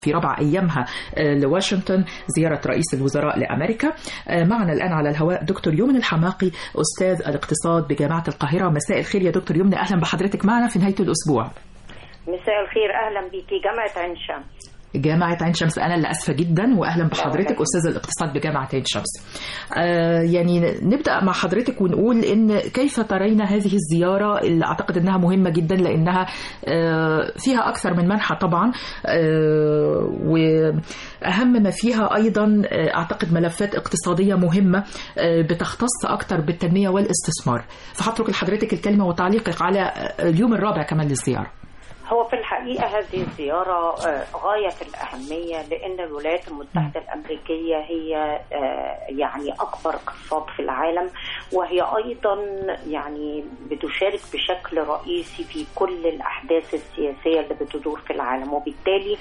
في ربع أيامها لواشنطن زيارة رئيس الوزراء لأمريكا معنا الآن على الهواء دكتور يمن الحماقي أستاذ الاقتصاد بجامعة القاهرة مساء الخير يا دكتور يمن أهلا بحضرتك معنا في نهاية الأسبوع مساء الخير أهلا بيكي جامعة عين شمس جامعة عين شمس أنا اللي أسفة جدا وأهلا بحضرتك أستاذ الاقتصاد بجامعة عين شمس آه يعني نبدأ مع حضرتك ونقول إن كيف ترين هذه الزيارة اللي أعتقد أنها مهمة جدا لأنها آه فيها أكثر من منحى طبعا آه وأهم ما فيها أيضا أعتقد ملفات اقتصادية مهمة بتختص أكثر بالتنمية والاستثمار فهترك لحضرتك الكلمة وتعليقك على اليوم الرابع كمان للزيارة هو في الحقيقة هذه الزيارة غاية في الأهمية لأن الولايات المتحدة الأمريكية هي يعني أكبر اقتصاد في العالم وهي أيضا يعني بتشارك بشكل رئيسي في كل الأحداث السياسية اللي بتدور في العالم وبالتالي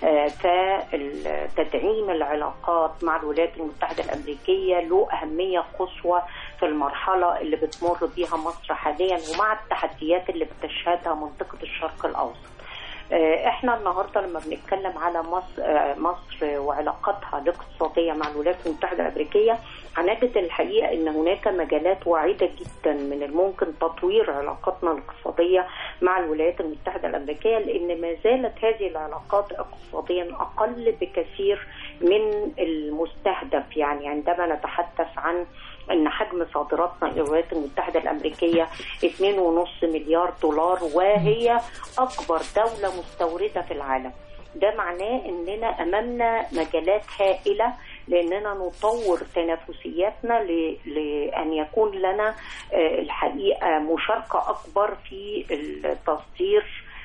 فتدعيم العلاقات مع الولايات المتحدة الأمريكية له أهمية قصوى في المرحلة اللي بتمر بيها مصر حاليا ومع التحديات اللي بتشهدها منطقة الشرق الأوسط احنا النهارده لما بنتكلم على مصر مصر وعلاقاتها الاقتصاديه مع الولايات المتحده الامريكيه هنجد الحقيقه ان هناك مجالات واعده جدا من الممكن تطوير علاقاتنا الاقتصاديه مع الولايات المتحده الامريكيه لان ما زالت هذه العلاقات اقتصاديا اقل بكثير من المستهدف يعني عندما نتحدث عن ان حجم صادراتنا الى الولايات المتحده الامريكيه 2.5 مليار دولار وهي اكبر دوله مستورده في العالم ده معناه اننا امامنا مجالات هائله لاننا نطور تنافسياتنا لان يكون لنا الحقيقه مشاركه اكبر في التصدير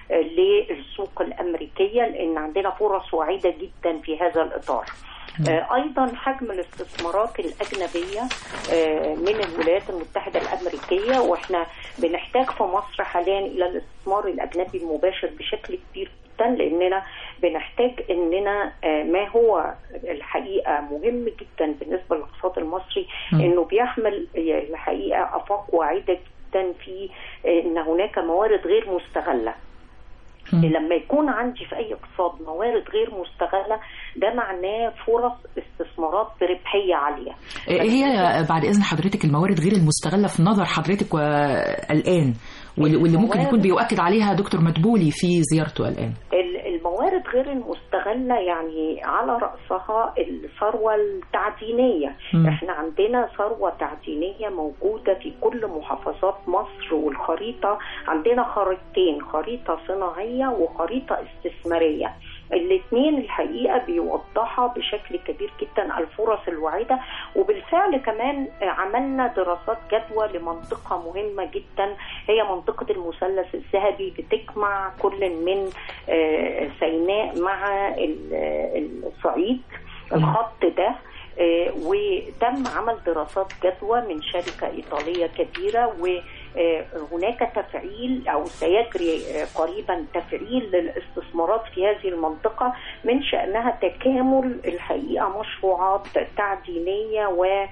للسوق الامريكيه لان عندنا فرص وعيده جدا في هذا الاطار. ايضا حجم الاستثمارات الاجنبيه من الولايات المتحده الامريكيه واحنا بنحتاج في مصر حاليا الى الاستثمار الاجنبي المباشر بشكل كبير جدا لاننا بنحتاج اننا ما هو الحقيقه مهم جدا بالنسبه للاقتصاد المصري انه بيحمل الحقيقه افاق واعده جدا في ان هناك موارد غير مستغله لما يكون عندي في اي اقتصاد موارد غير مستغله ده معناه فرص استثمارات بربحيه عاليه ايه هي بعد اذن حضرتك الموارد غير المستغله في نظر حضرتك الان واللي ممكن يكون بيؤكد عليها دكتور مدبولي في زيارته الان الموارد غير المستغله يعني على راسها الثروه التعدينيه م. احنا عندنا ثروه تعدينيه موجوده في كل محافظات مصر والخريطه عندنا خريطتين خريطه صناعيه وخريطه استثماريه الاثنين الحقيقه بيوضحها بشكل كبير جدا الفرص الوعيده وبالفعل كمان عملنا دراسات جدوى لمنطقه مهمه جدا هي منطقه المثلث الذهبي بتجمع كل من سيناء مع الصعيد الخط ده وتم عمل دراسات جدوى من شركة إيطالية كبيرة وهناك تفعيل أو سيجري قريبا تفعيل للاستثمارات في هذه المنطقة من شأنها تكامل الحقيقة مشروعات تعدينية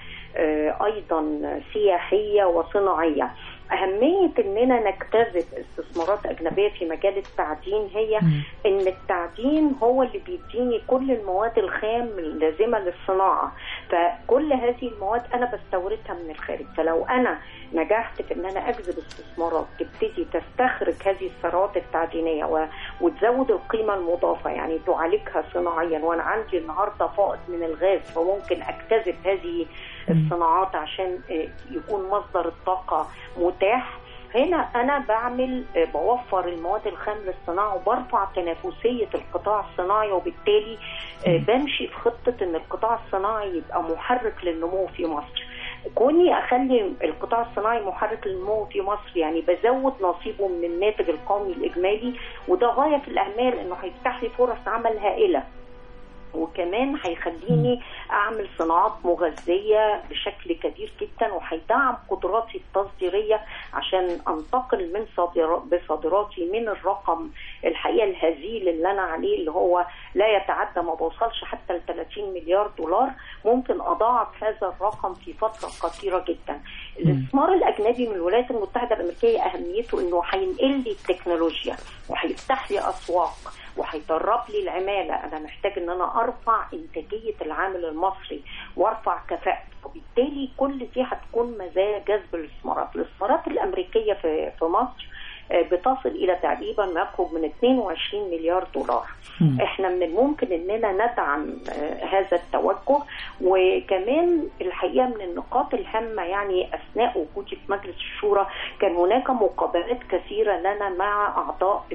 وأيضا سياحية وصناعية أهمية إننا نجتذب استثمارات أجنبية في مجال التعدين هي م. إن التعدين هو اللي بيديني كل المواد الخام اللازمة للصناعة فكل هذه المواد أنا بستوردها من الخارج فلو أنا نجحت في إن أنا أجذب استثمارات تبتدي تستخرج هذه الثروات التعدينية و... وتزود القيمة المضافة يعني تعالجها صناعيا وأنا عندي النهاردة فائض من الغاز فممكن أجتذب هذه الصناعات عشان يكون مصدر الطاقة متاح هنا انا بعمل بوفر المواد الخام للصناعه وبرفع تنافسيه القطاع الصناعي وبالتالي بمشي في خطه ان القطاع الصناعي يبقى محرك للنمو في مصر كوني اخلي القطاع الصناعي محرك للنمو في مصر يعني بزود نصيبه من الناتج القومي الاجمالي وده غايه في الاهميه لانه هيفتح لي فرص عمل هائله وكمان هيخليني اعمل صناعات مغذيه بشكل كبير جدا وهيدعم قدراتي التصديريه عشان انتقل من صادر بصادراتي من الرقم الحقيقه الهزيل اللي انا عليه اللي هو لا يتعدى ما بوصلش حتى ل 30 مليار دولار ممكن اضاعف هذا الرقم في فتره قصيره جدا. الاستثمار الاجنبي من الولايات المتحده الامريكيه اهميته انه هينقل لي التكنولوجيا وهيفتح لي اسواق وهيدرب لي العماله انا محتاج ان انا ارفع انتاجيه العامل المصري وارفع كفاءته وبالتالي كل دي هتكون مزايا جذب الاستثمارات الاستثمارات الامريكيه في في مصر بتصل الى تقريبا ما يقرب من 22 مليار دولار م. احنا من الممكن اننا ندعم هذا التوجه وكمان الحقيقه من النقاط الهامه يعني اثناء وجودي في مجلس الشورى كان هناك مقابلات كثيره لنا مع اعضاء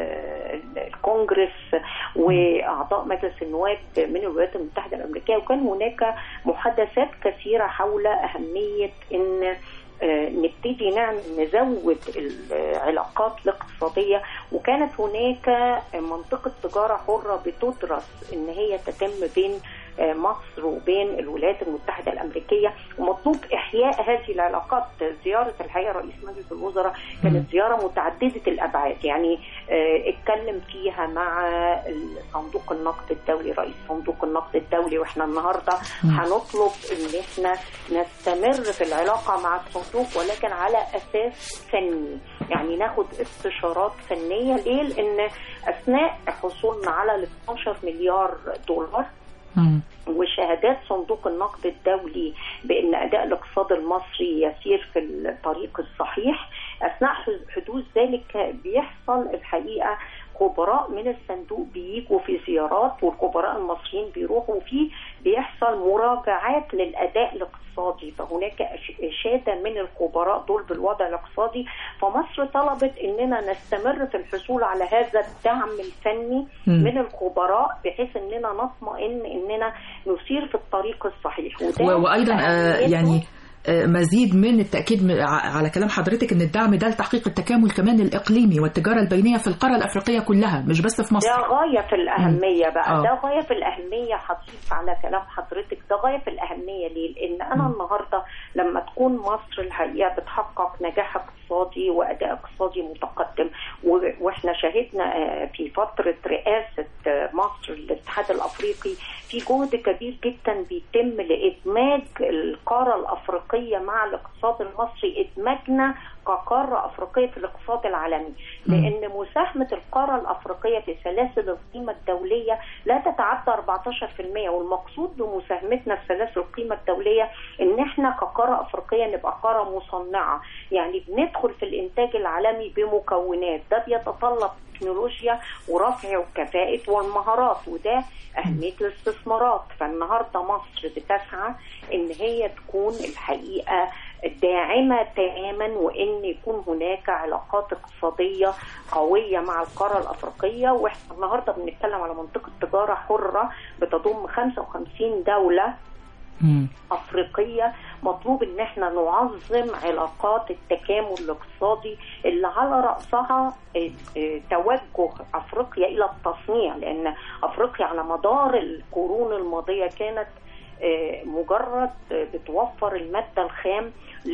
الكونجرس واعضاء مجلس النواب من الولايات المتحده الامريكيه وكان هناك محادثات كثيره حول اهميه ان نبتدي نعمل نزود العلاقات الاقتصادية وكانت هناك منطقة تجارة حرة بتدرس ان هي تتم بين مصر وبين الولايات المتحدة الأمريكية ومطلوب إحياء هذه العلاقات زيارة الحقيقة رئيس مجلس الوزراء كانت زيارة متعددة الأبعاد يعني اتكلم فيها مع صندوق النقد الدولي رئيس صندوق النقد الدولي واحنا النهاردة هنطلب ان احنا نستمر في العلاقة مع الصندوق ولكن على أساس فني يعني ناخد استشارات فنية ليه؟ لأن أثناء حصولنا على ال 12 مليار دولار وشهادات صندوق النقد الدولي بان اداء الاقتصاد المصري يسير في الطريق الصحيح اثناء حدوث ذلك بيحصل الحقيقه خبراء من الصندوق بيجوا في زيارات والخبراء المصريين بيروحوا فيه بيحصل مراجعات للاداء الاقتصادي فهناك اشاده من الخبراء دول بالوضع الاقتصادي فمصر طلبت اننا نستمر في الحصول على هذا الدعم الفني م. من الخبراء بحيث اننا نطمئن اننا نسير في الطريق الصحيح وده وايضا آه يعني مزيد من التأكيد على كلام حضرتك أن الدعم ده لتحقيق التكامل كمان الإقليمي والتجارة البينية في القارة الأفريقية كلها مش بس في مصر ده غاية في الأهمية بقى أوه. ده غاية في الأهمية هضيف على كلام حضرتك ده غاية في الأهمية ليه؟ لأن أنا م. النهاردة لما تكون مصر الحقيقة بتحقق نجاح اقتصادي وأداء اقتصادي متقدم وإحنا شهدنا في فترة رئاسة مصر للاتحاد الأفريقي في جهد كبير جدا بيتم لإدماج القارة الأفريقية الافريقيه مع الاقتصاد المصري ادمجنا كقاره افريقيه في الاقتصاد العالمي لان مساهمه القاره الافريقيه في سلاسل القيمه الدوليه لا تتعدى 14% والمقصود بمساهمتنا في سلاسل القيمه الدوليه ان احنا كقاره افريقيه نبقى قاره مصنعه يعني بندخل في الانتاج العالمي بمكونات ده بيتطلب تكنولوجيا ورفع وكفاءة والمهارات وده أهمية الاستثمارات فالنهاردة مصر بتسعى إن هي تكون الحقيقة داعمة تماما وإن يكون هناك علاقات اقتصادية قوية مع القارة الأفريقية وإحنا النهاردة بنتكلم على منطقة تجارة حرة بتضم 55 دولة افريقيه مطلوب ان احنا نعظم علاقات التكامل الاقتصادي اللي على راسها توجه افريقيا الى التصنيع لان افريقيا على مدار القرون الماضيه كانت مجرد بتوفر الماده الخام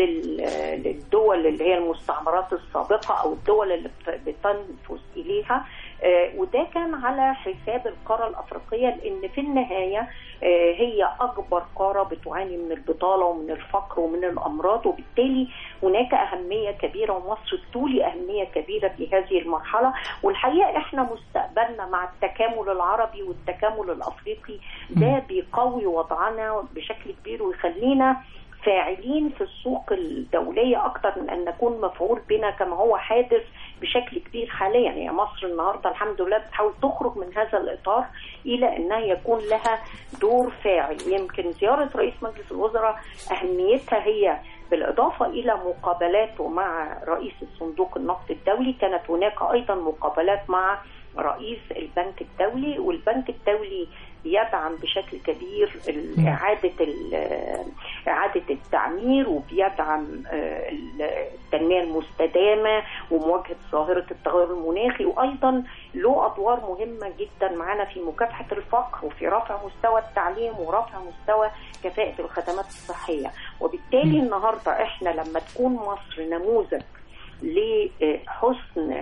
للدول اللي هي المستعمرات السابقه او الدول اللي بتنفذ اليها وده كان على حساب القاره الافريقيه لان في النهايه هي اكبر قاره بتعاني من البطاله ومن الفقر ومن الامراض وبالتالي هناك اهميه كبيره ومصر تولي اهميه كبيره في هذه المرحله والحقيقه احنا مستقبلنا مع التكامل العربي والتكامل الافريقي ده بيقوي وضعنا بشكل كبير ويخلينا فاعلين في السوق الدولية أكثر من أن نكون مفعول بنا كما هو حادث بشكل كبير حاليا يعني مصر النهاردة الحمد لله بتحاول تخرج من هذا الإطار إلى أنها يكون لها دور فاعل يمكن زيارة رئيس مجلس الوزراء أهميتها هي بالإضافة إلى مقابلاته مع رئيس الصندوق النقد الدولي كانت هناك أيضا مقابلات مع رئيس البنك الدولي والبنك الدولي بيدعم بشكل كبير إعادة إعادة التعمير وبيدعم التنمية المستدامة ومواجهة ظاهرة التغير المناخي وأيضا له أدوار مهمة جدا معنا في مكافحة الفقر وفي رفع مستوى التعليم ورفع مستوى كفاءة الخدمات الصحية وبالتالي النهاردة إحنا لما تكون مصر نموذج لحسن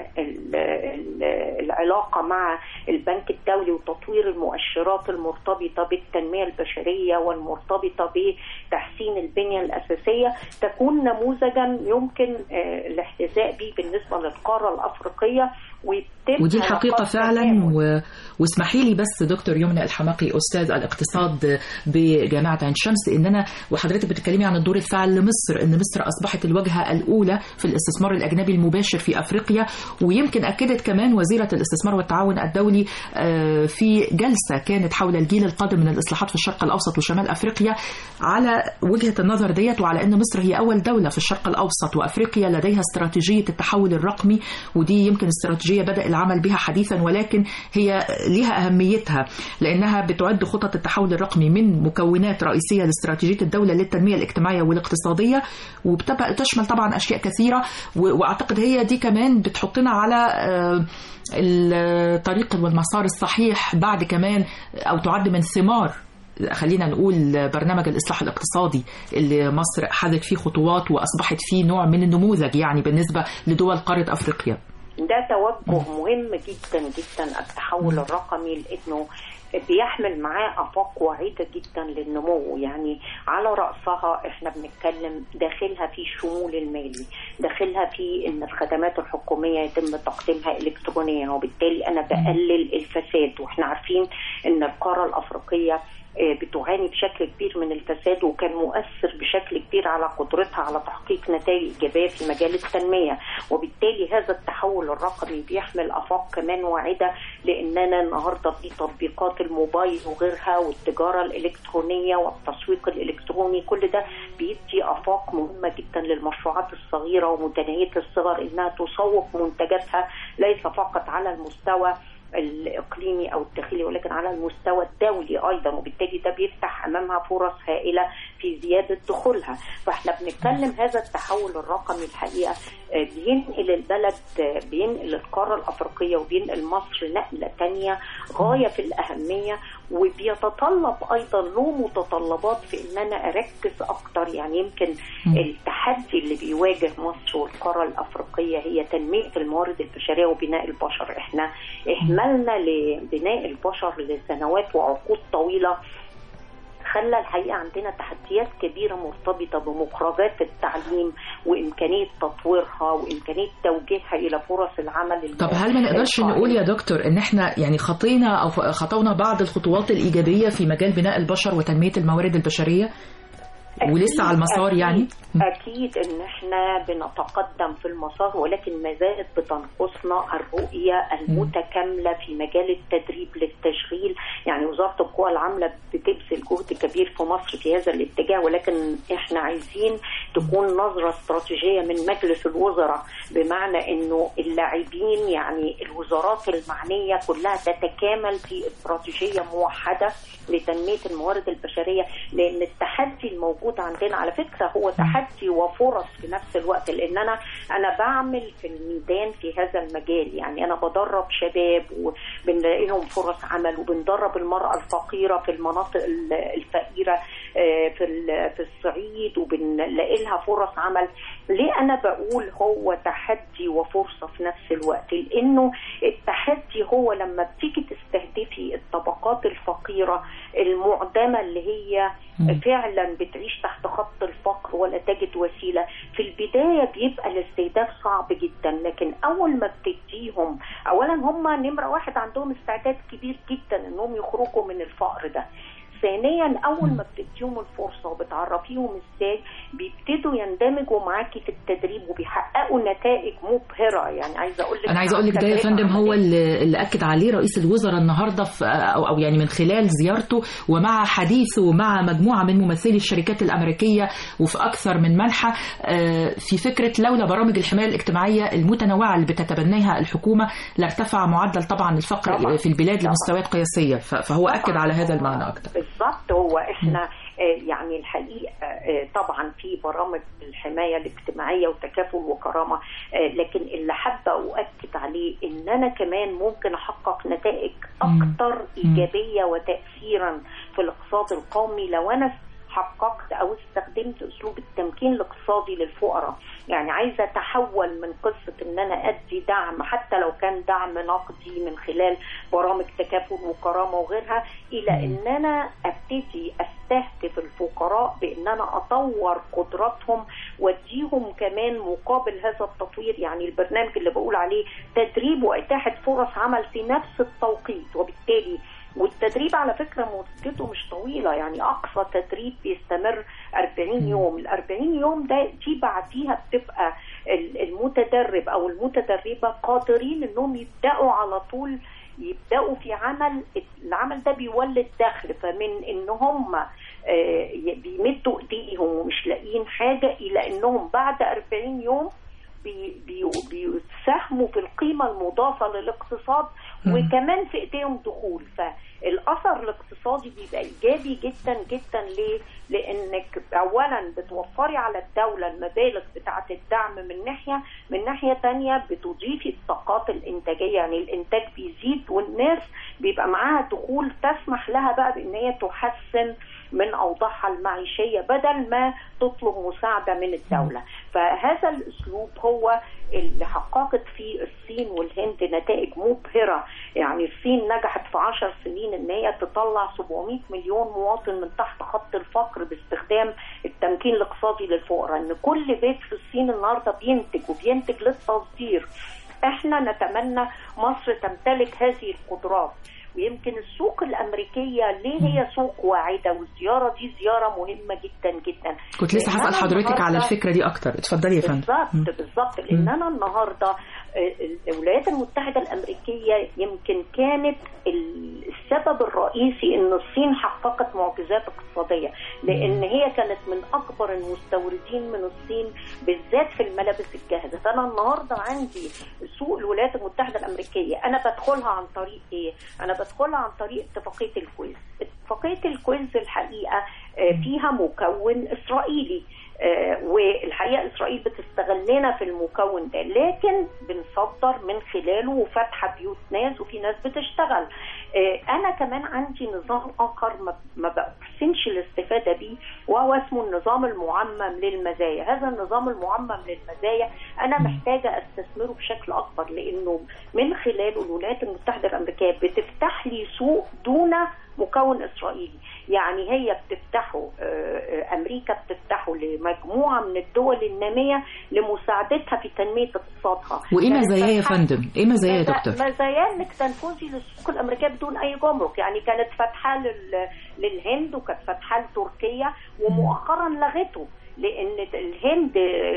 العلاقة مع البنك الدولي وتطوير المؤشرات المرتبطة بالتنمية البشرية والمرتبطة بتحسين البنية الأساسية تكون نموذجا يمكن الاحتذاء به بالنسبة للقارة الأفريقية ودي الحقيقة فعلا و... واسمحي لي بس دكتور يمنى الحماقي أستاذ الاقتصاد بجامعة عين شمس إن أنا وحضرتك بتتكلمي عن الدور الفاعل لمصر إن مصر أصبحت الواجهة الأولى في الاستثمار الأجنبي المباشر في أفريقيا ويمكن أكدت كمان وزيرة الاستثمار والتعاون الدولي في جلسة كانت حول الجيل القادم من الإصلاحات في الشرق الأوسط وشمال أفريقيا على وجهة النظر ديت وعلى أن مصر هي أول دولة في الشرق الأوسط وأفريقيا لديها استراتيجية التحول الرقمي ودي يمكن استراتيجية بدأ العمل بها حديثا ولكن هي لها أهميتها لأنها بتعد خطط التحول الرقمي من مكونات رئيسية لاستراتيجية الدولة للتنمية الاجتماعية والاقتصادية وبتشمل طبعا أشياء كثيرة وأعتقد هي دي كمان بتحطنا على الطريق والمسار الصحيح بعد كمان أو تعد من ثمار خلينا نقول برنامج الإصلاح الاقتصادي اللي مصر حذت فيه خطوات وأصبحت فيه نوع من النموذج يعني بالنسبة لدول قارة أفريقيا ده توجه مهم جدا جدا التحول الرقمي لانه بيحمل معاه افاق واعده جدا للنمو يعني على راسها احنا بنتكلم داخلها في الشمول المالي داخلها في ان الخدمات الحكوميه يتم تقديمها الكترونيا وبالتالي انا بقلل الفساد واحنا عارفين ان القاره الافريقيه بتعاني بشكل كبير من الفساد وكان مؤثر بشكل كبير على قدرتها على تحقيق نتائج ايجابيه في مجال التنميه وبالتالي هذا التحول الرقمي بيحمل افاق كمان واعده لاننا النهارده في تطبيقات الموبايل وغيرها والتجاره الالكترونيه والتسويق الالكتروني كل ده بيدي افاق مهمه جدا للمشروعات الصغيره ومتناهيه الصغر انها تسوق منتجاتها ليس فقط على المستوى الاقليمي او الداخلي ولكن على المستوى الدولي ايضا وبالتالي ده بيفتح امامها فرص هائله في زياده دخولها فاحنا بنتكلم هذا التحول الرقمي الحقيقه بينقل البلد بينقل القاره الافريقيه وبينقل مصر نقله ثانيه غايه في الاهميه وبيتطلب ايضا له متطلبات في ان انا اركز اكتر يعني يمكن التحدي اللي بيواجه مصر والقاره الافريقيه هي تنميه الموارد البشريه وبناء البشر احنا اهملنا لبناء البشر لسنوات وعقود طويله خلى الحقيقه عندنا تحديات كبيره مرتبطه بمخرجات التعليم وامكانيه تطويرها وامكانيه توجيهها الى فرص العمل طب هل ما نقدرش نقول يا دكتور ان احنا يعني خطينا او خطونا بعض الخطوات الايجابيه في مجال بناء البشر وتنميه الموارد البشريه؟ ولسه على المسار أكيد يعني اكيد ان احنا بنتقدم في المسار ولكن ما زالت بتنقصنا الرؤيه المتكامله في مجال التدريب للتشغيل يعني وزاره القوى العامله بتبذل جهد كبير في مصر في هذا الاتجاه ولكن احنا عايزين تكون نظره استراتيجيه من مجلس الوزراء بمعنى انه اللاعبين يعني الوزارات المعنيه كلها تتكامل في استراتيجيه موحده لتنميه الموارد البشريه لان التحدي الموجود عندنا على فكره هو تحدي وفرص في نفس الوقت لان انا انا بعمل في الميدان في هذا المجال يعني انا بدرب شباب وبنلاقي لهم فرص عمل وبندرب المراه الفقيره في المناطق الفقيره في في الصعيد وبنلاقي لها فرص عمل ليه انا بقول هو تحدي وفرصه في نفس الوقت لانه التحدي هو لما بتيجي تستهدفي الطبقات الفقيره المعدمه اللي هي فعلا بتعيش تحت خط الفقر ولا تجد وسيله في البدايه بيبقى الاستهداف صعب جدا لكن اول ما بتديهم اولا هم نمره واحد عندهم استعداد كبير جدا انهم يخرجوا من الفقر ده ثانيا اول ما بتديهم الفرصه وبتعرفيهم ازاي بيبتدوا يندمجوا معاكي في التدريب وبيحققوا نتائج مبهره يعني عايزه اقول لك انا عايزه اقول لك ده يا فندم هو اللي, اللي اكد عليه رئيس الوزراء النهارده في او, أو يعني من خلال زيارته ومع حديثه مع مجموعه من ممثلي الشركات الامريكيه وفي اكثر من منحى في فكره لولا برامج الحمايه الاجتماعيه المتنوعه اللي بتتبناها الحكومه لارتفع معدل طبعا الفقر طبعا. في البلاد لمستويات قياسيه فهو طبعا. اكد على هذا المعنى اكثر بالظبط هو احنا يعني الحقيقه طبعا في برامج الحمايه الاجتماعيه وتكافل وكرامه لكن اللي حابه اؤكد عليه ان انا كمان ممكن احقق نتائج اكثر ايجابيه وتاثيرا في الاقتصاد القومي لو انا حققت او استخدمت اسلوب التمكين الاقتصادي للفقراء يعني عايزه اتحول من قصه ان انا ادي دعم حتى لو كان دعم نقدي من خلال برامج تكافل وكرامه وغيرها الى ان انا ابتدي استهدف الفقراء بان انا اطور قدراتهم واديهم كمان مقابل هذا التطوير يعني البرنامج اللي بقول عليه تدريب واتاحه فرص عمل في نفس التوقيت وبالتالي والتدريب على فكره مدته مش طويله يعني اقصى تدريب بيستمر 40 يوم ال 40 يوم ده دي بعديها بتبقى المتدرب او المتدربه قادرين انهم يبداوا على طول يبداوا في عمل العمل ده بيولد دخل فمن ان هم بيمدوا ايديهم ومش لاقيين حاجه الى انهم بعد 40 يوم بيساهموا في القيمه المضافه للاقتصاد وكمان في ايديهم دخول فالاثر الاقتصادي بيبقى ايجابي جدا جدا ليه؟ لانك اولا بتوفري على الدوله المبالغ بتاعه الدعم من ناحيه من ناحيه ثانيه بتضيفي الطاقات الانتاجيه يعني الانتاج بيزيد والناس بيبقى معاها دخول تسمح لها بقى بان هي تحسن من اوضاعها المعيشيه بدل ما تطلب مساعده من الدوله فهذا الاسلوب هو اللي حققت فيه الصين والهند نتائج مبهره يعني الصين نجحت في 10 سنين ان هي تطلع 700 مليون مواطن من تحت خط الفقر باستخدام التمكين الاقتصادي للفقراء ان كل بيت في الصين النهارده بينتج وبينتج للتصدير احنا نتمنى مصر تمتلك هذه القدرات ويمكن السوق الامريكيه ليه هي سوق واعده والزياره دي زياره مهمه جدا جدا كنت لسه هسال حضرتك على الفكره دي اكتر اتفضلي يا فندم بالظبط بالظبط لان انا النهارده الولايات المتحده الامريكيه يمكن كانت السبب الرئيسي ان الصين حققت معجزات اقتصاديه لان هي كانت من اكبر المستوردين من الصين بالذات في الملابس الجاهزه فانا النهارده عندي سوق الولايات المتحده الامريكيه انا بدخلها عن طريق ايه انا بدخلها عن طريق اتفاقيه الكويز اتفاقيه الكويز الحقيقه فيها مكون اسرائيلي آه والحقيقه اسرائيل بتستغلنا في المكون ده لكن بنصدر من خلاله وفاتحه بيوت ناس وفي ناس بتشتغل آه انا كمان عندي نظام اخر ما بحسنش الاستفاده بيه وهو اسمه النظام المعمم للمزايا هذا النظام المعمم للمزايا انا محتاجه استثمره بشكل اكبر لانه من خلاله الولايات المتحده الامريكيه بتفتح لي سوق دون مكون اسرائيلي يعني هي بتفتحه امريكا بتفتحه لمجموعه من الدول الناميه لمساعدتها في تنميه اقتصادها وايه مزاياه يا فندم ايه مزاياه يا دكتور مزاياه انك تنفذي للسوق الامريكيه بدون اي جمرك يعني كانت فاتحه لل... للهند وكانت فاتحه لتركيا ومؤخرا لغته لان الهند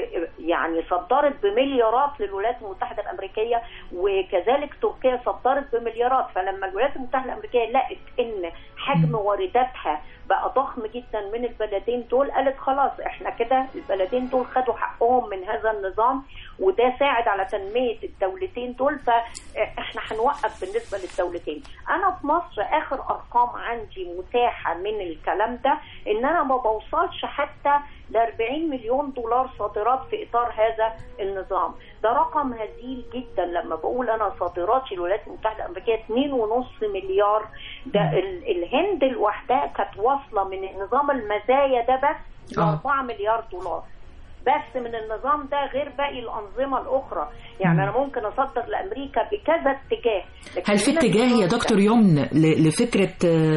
يعني صدرت بمليارات للولايات المتحده الامريكيه وكذلك تركيا صدرت بمليارات فلما الولايات المتحده الامريكيه لقت ان حجم وارداتها بقى ضخم جدا من البلدين دول قالت خلاص احنا كده البلدين دول خدوا حقهم من هذا النظام وده ساعد على تنميه الدولتين دول فاحنا هنوقف بالنسبه للدولتين انا في مصر اخر ارقام عندي متاحه من الكلام ده ان انا ما بوصلش حتى ل 40 مليون دولار صادرات في اطار هذا النظام ده رقم هزيل جدا لما بقول انا صادراتي للولايات المتحده الامريكيه 2.5 مليار ده الهند لوحدها كانت واصله من نظام المزايا ده بس ل 4 مليار دولار بس من النظام ده غير باقي الانظمه الاخرى يعني انا ممكن اصدر لامريكا بكذا اتجاه هل في اتجاه يا دكتور يمن لفكره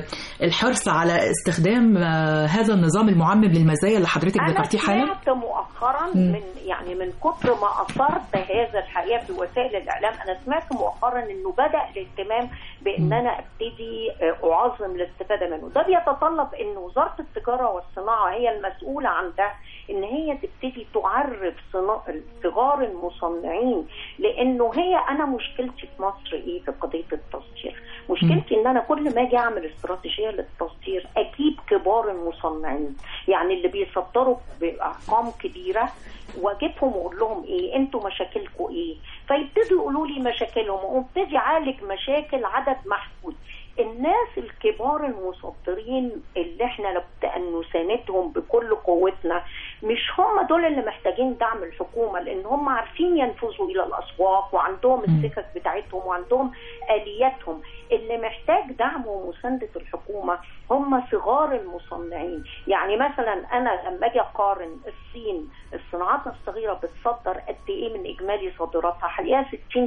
الحرص على استخدام هذا النظام المعمم للمزايا اللي حضرتك ذكرتيه حالا؟ انا سمعت مؤخرا من يعني من كتر ما اثرت هذا الحقيقه في وسائل الاعلام انا سمعت مؤخرا انه بدا الاهتمام بان انا ابتدي اعظم الاستفاده منه ده بيتطلب ان وزاره التجاره والصناعه هي المسؤوله عن ده ان هي تبتدي تعرف صغار المصنعين لانه هي انا مشكلتي في مصر ايه في قضيه التصدير مشكلتي ان انا كل ما اجي اعمل استراتيجيه للتصدير اجيب كبار المصنعين يعني اللي بيصدروا بارقام كبيره واجيبهم واقول لهم ايه انتوا مشاكلكم ايه فيبتدوا يقولوا لي مشاكلهم وابتدي اعالج مشاكل عدد محدود الناس الكبار المصدرين اللي احنا لابد ان نساندهم بكل قوتنا مش هم دول اللي محتاجين دعم الحكومه لان هم عارفين ينفذوا الى الاسواق وعندهم السكك بتاعتهم وعندهم الياتهم اللي محتاج دعم ومسانده الحكومه هم صغار المصنعين يعني مثلا انا لما اجي اقارن الصين الصناعات الصغيره بتصدر قد ايه من اجمالي صادراتها حقيقه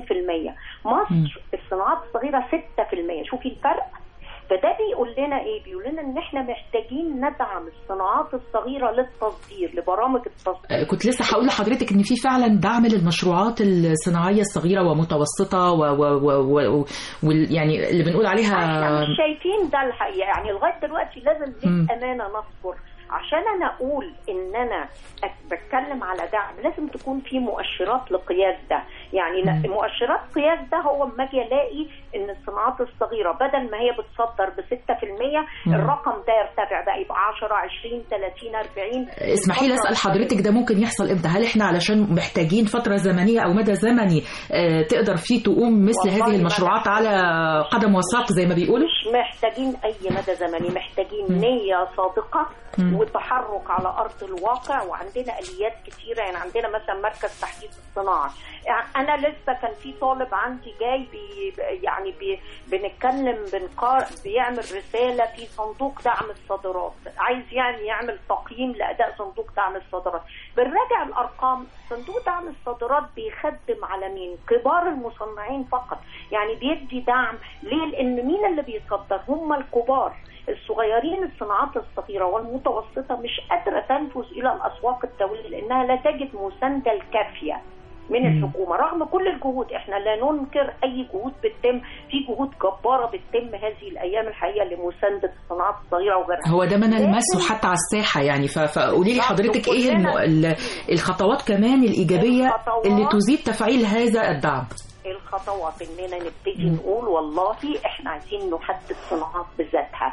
60% مصر الصناعات الصغيره 6% شوفي الفرق فده بيقول لنا ايه؟ بيقول لنا ان احنا محتاجين ندعم الصناعات الصغيره للتصدير لبرامج التصدير. كنت لسه هقول لحضرتك ان في فعلا دعم للمشروعات الصناعيه الصغيره ومتوسطه و, و, و, و, و يعني اللي بنقول عليها احنا مش شايفين ده الحقيقه يعني لغايه دلوقتي لازم للامانه نذكر عشان انا اقول ان انا بتكلم على دعم لازم تكون في مؤشرات لقياس ده يعني مم. مؤشرات قياس ده هو اما اجي الاقي ان الصناعات الصغيره بدل ما هي بتصدر ب 6% مم. الرقم ده يرتفع بقى يبقى 10 20 30 40 اسمحي لي اسال حضرتك ده ممكن يحصل امتى هل احنا علشان محتاجين فتره زمنيه او مدى زمني آه، تقدر فيه تقوم مثل والله هذه ما المشروعات على قدم وساق زي ما بيقولوا مش محتاجين اي مدى زمني محتاجين مم. نيه صادقه مم. وتحرك على ارض الواقع وعندنا اليات كتيره يعني عندنا مثلا مركز تحديث الصناعه يعني انا لسه كان في طالب عندي جاي بي يعني بي بنتكلم بنقار بيعمل رساله في صندوق دعم الصادرات عايز يعني يعمل تقييم لاداء صندوق دعم الصادرات بنراجع الارقام صندوق دعم الصادرات بيخدم على مين كبار المصنعين فقط يعني بيدي دعم ليه لان مين اللي بيصدر هم الكبار الصغيرين الصناعات الصغيرة والمتوسطة مش قادرة تنفذ إلى الأسواق الدولية لأنها لا تجد مساندة الكافية من مم. الحكومة رغم كل الجهود احنا لا ننكر أي جهود بتتم في جهود جبارة بتتم هذه الأيام الحقيقة لمساندة الصناعات الصغيرة وغيرها هو ده ما لكن- نلمسه حتى على الساحه يعني ف- فقولي لي بالظبط، حضرتك ايه الم... وكلنا- ال- الخطوات كمان الايجابيه الخطوات- اللي تزيد تفعيل هذا الدعم الخطوات اننا نبتدي نقول والله احنا عايزين نحدد صناعات بذاتها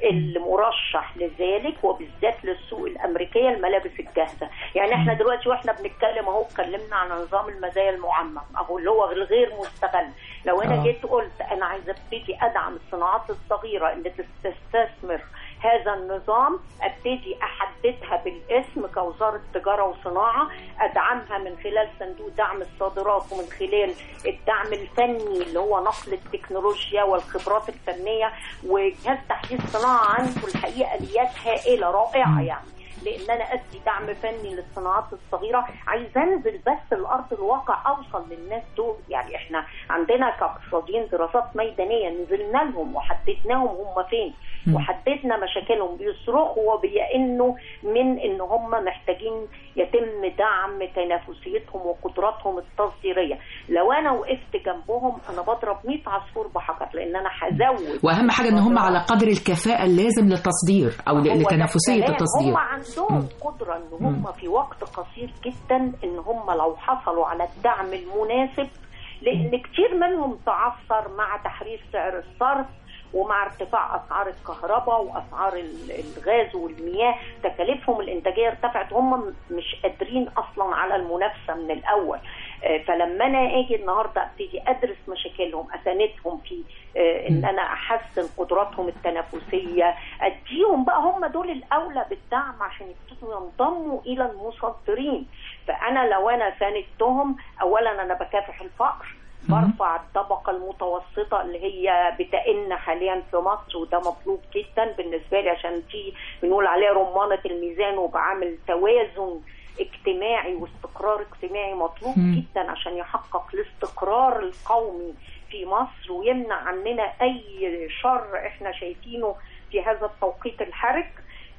المرشح لذلك وبالذات للسوق الامريكيه الملابس الجاهزه يعني احنا دلوقتي واحنا بنتكلم اهو اتكلمنا عن نظام المزايا المعمم اهو اللي هو الغير مستغل لو انا آه. جيت قلت انا عايزه ابتدي ادعم الصناعات الصغيره اللي تستثمر هذا النظام ابتدي احددها بالاسم كوزاره تجاره وصناعه ادعمها من خلال صندوق دعم الصادرات ومن خلال الدعم الفني اللي هو نقل التكنولوجيا والخبرات الفنيه وجهاز تحديث صناعه عنده الحقيقه اليات هائله رائعه يعني لان انا ادي دعم فني للصناعات الصغيره عايز انزل بس الارض الواقع اوصل للناس دول يعني احنا عندنا كاقتصاديين دراسات ميدانيه نزلنا لهم وحددناهم هم فين مم. وحددنا مشاكلهم بيصرخوا وبيئنوا من ان هم محتاجين يتم دعم تنافسيتهم وقدراتهم التصديريه لو انا وقفت جنبهم انا بضرب 100 عصفور بحجر لان انا هزود واهم حاجه ان هم على قدر الكفاءه اللازم للتصدير او هو ده لتنافسيه الكلام. التصدير هم عندهم مم. قدرة ان هم في وقت قصير جدا ان هم لو حصلوا على الدعم المناسب لان كتير منهم تعثر مع تحرير سعر الصرف ومع ارتفاع اسعار الكهرباء واسعار ال- الغاز والمياه تكاليفهم الانتاجيه ارتفعت هم مش قادرين اصلا على المنافسه من الاول آه، فلما انا اجي النهارده ابتدي ادرس مشاكلهم اساندهم في آه، ان انا احسن قدراتهم التنافسيه اديهم بقى هم دول الاولى بالدعم عشان يبتدوا ينضموا الى المصدرين فانا لو انا ساندتهم اولا انا بكافح الفقر مم. برفع الطبقة المتوسطة اللي هي بتئن حاليا في مصر وده مطلوب جدا بالنسبة لي عشان دي بنقول عليها رمانة الميزان وبعمل توازن اجتماعي واستقرار اجتماعي مطلوب مم. جدا عشان يحقق الاستقرار القومي في مصر ويمنع عننا اي شر احنا شايفينه في هذا التوقيت الحرج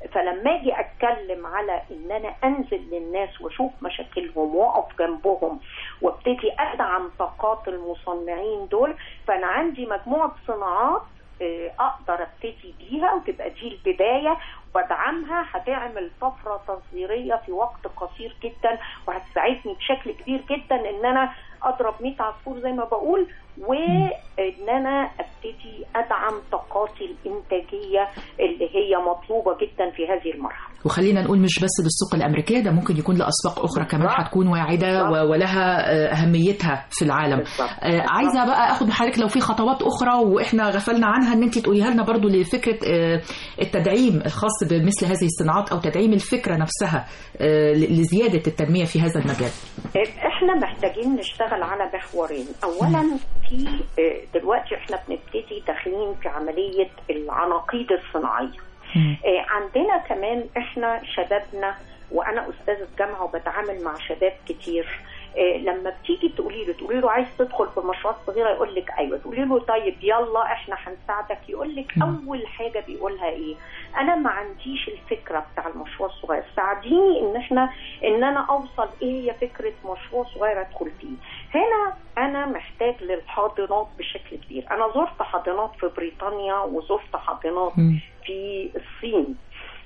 فلما اجي اتكلم على ان انا انزل للناس واشوف مشاكلهم واقف جنبهم وابتدي ادعم طاقات المصنعين دول فانا عندي مجموعه صناعات آه، اقدر ابتدي بيها وتبقى دي البدايه وادعمها هتعمل طفره تصديريه في وقت قصير جدا وهتساعدني بشكل كبير جدا ان انا اضرب 100 عصفور زي ما بقول وان انا ابتدي ادعم طاقاتي الانتاجيه اللي هي مطلوبه جدا في هذه المرحله. وخلينا نقول مش بس للسوق الامريكيه ده ممكن يكون لاسواق اخرى كمان بالظبط. هتكون واعده بالظبط. و- ولها آه، اهميتها في العالم بالظبط. آه، عايزه بقى اخد من حضرتك لو في خطوات اخرى واحنا غفلنا عنها ان انت تقوليها لنا برضو لفكره آه، التدعيم الخاص بمثل هذه الصناعات او تدعيم الفكره نفسها آه، ل- لزياده التنميه في هذا المجال احنا محتاجين نشتغل على محورين اولا في آه، دلوقتي احنا بنبتدي داخلين في عمليه العناقيد الصناعيه آه، عندنا كمان احنا شبابنا وانا استاذه جامعه وبتعامل مع شباب كتير آه، لما بتيجي تقولي له تقولي له عايز تدخل في مشروعات صغيره يقول لك ايوه تقولي له طيب يلا احنا هنساعدك يقول لك اول حاجه بيقولها ايه انا ما عنديش الفكره بتاع المشروع الصغير ساعديني ان احنا ان انا اوصل ايه هي فكره مشروع صغير ادخل فيه هنا انا محتاج للحاضنات بشكل كبير انا زرت حاضنات في بريطانيا وزرت حاضنات في الصين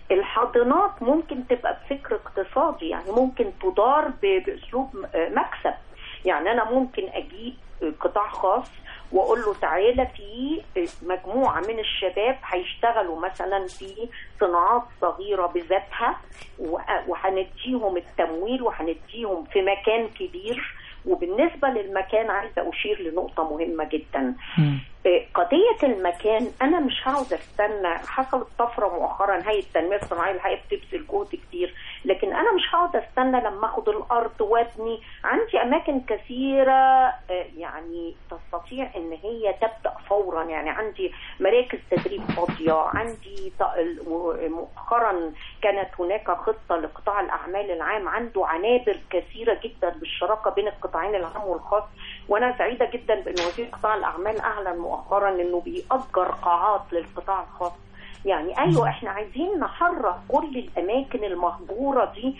الحاضنات ممكن تبقى بفكر اقتصادي يعني ممكن تدار ب- باسلوب م- آه مكسب يعني انا ممكن اجيب آه قطاع خاص واقول له تعالى في آه مجموعه من الشباب هيشتغلوا مثلا في صناعات صغيره بذاتها وأ- وهنديهم التمويل وهنديهم في مكان كبير وبالنسبه للمكان عايزه اشير لنقطه مهمه جدا آه، قضية المكان أنا مش هقعد أستنى حصلت طفرة مؤخرا هيئة التنمية الصناعية الحقيقة بتبذل جهد كتير لكن أنا مش هقعد أستنى لما أخد الأرض وأبني عندي أماكن كثيرة آه، يعني تستطيع إن هي تبدأ فورا يعني عندي مراكز تدريب فاضية عندي ط- ال- مؤخرا كانت هناك خطة لقطاع الأعمال العام عنده عنابر كثيرة جدا بالشراكة بين القطاعين العام والخاص وأنا سعيدة جدا بأن وزير قطاع الأعمال أعلن مؤخرا أنه بيأجر قاعات للقطاع الخاص يعني ايوه احنا عايزين نحرك كل الاماكن المهجوره دي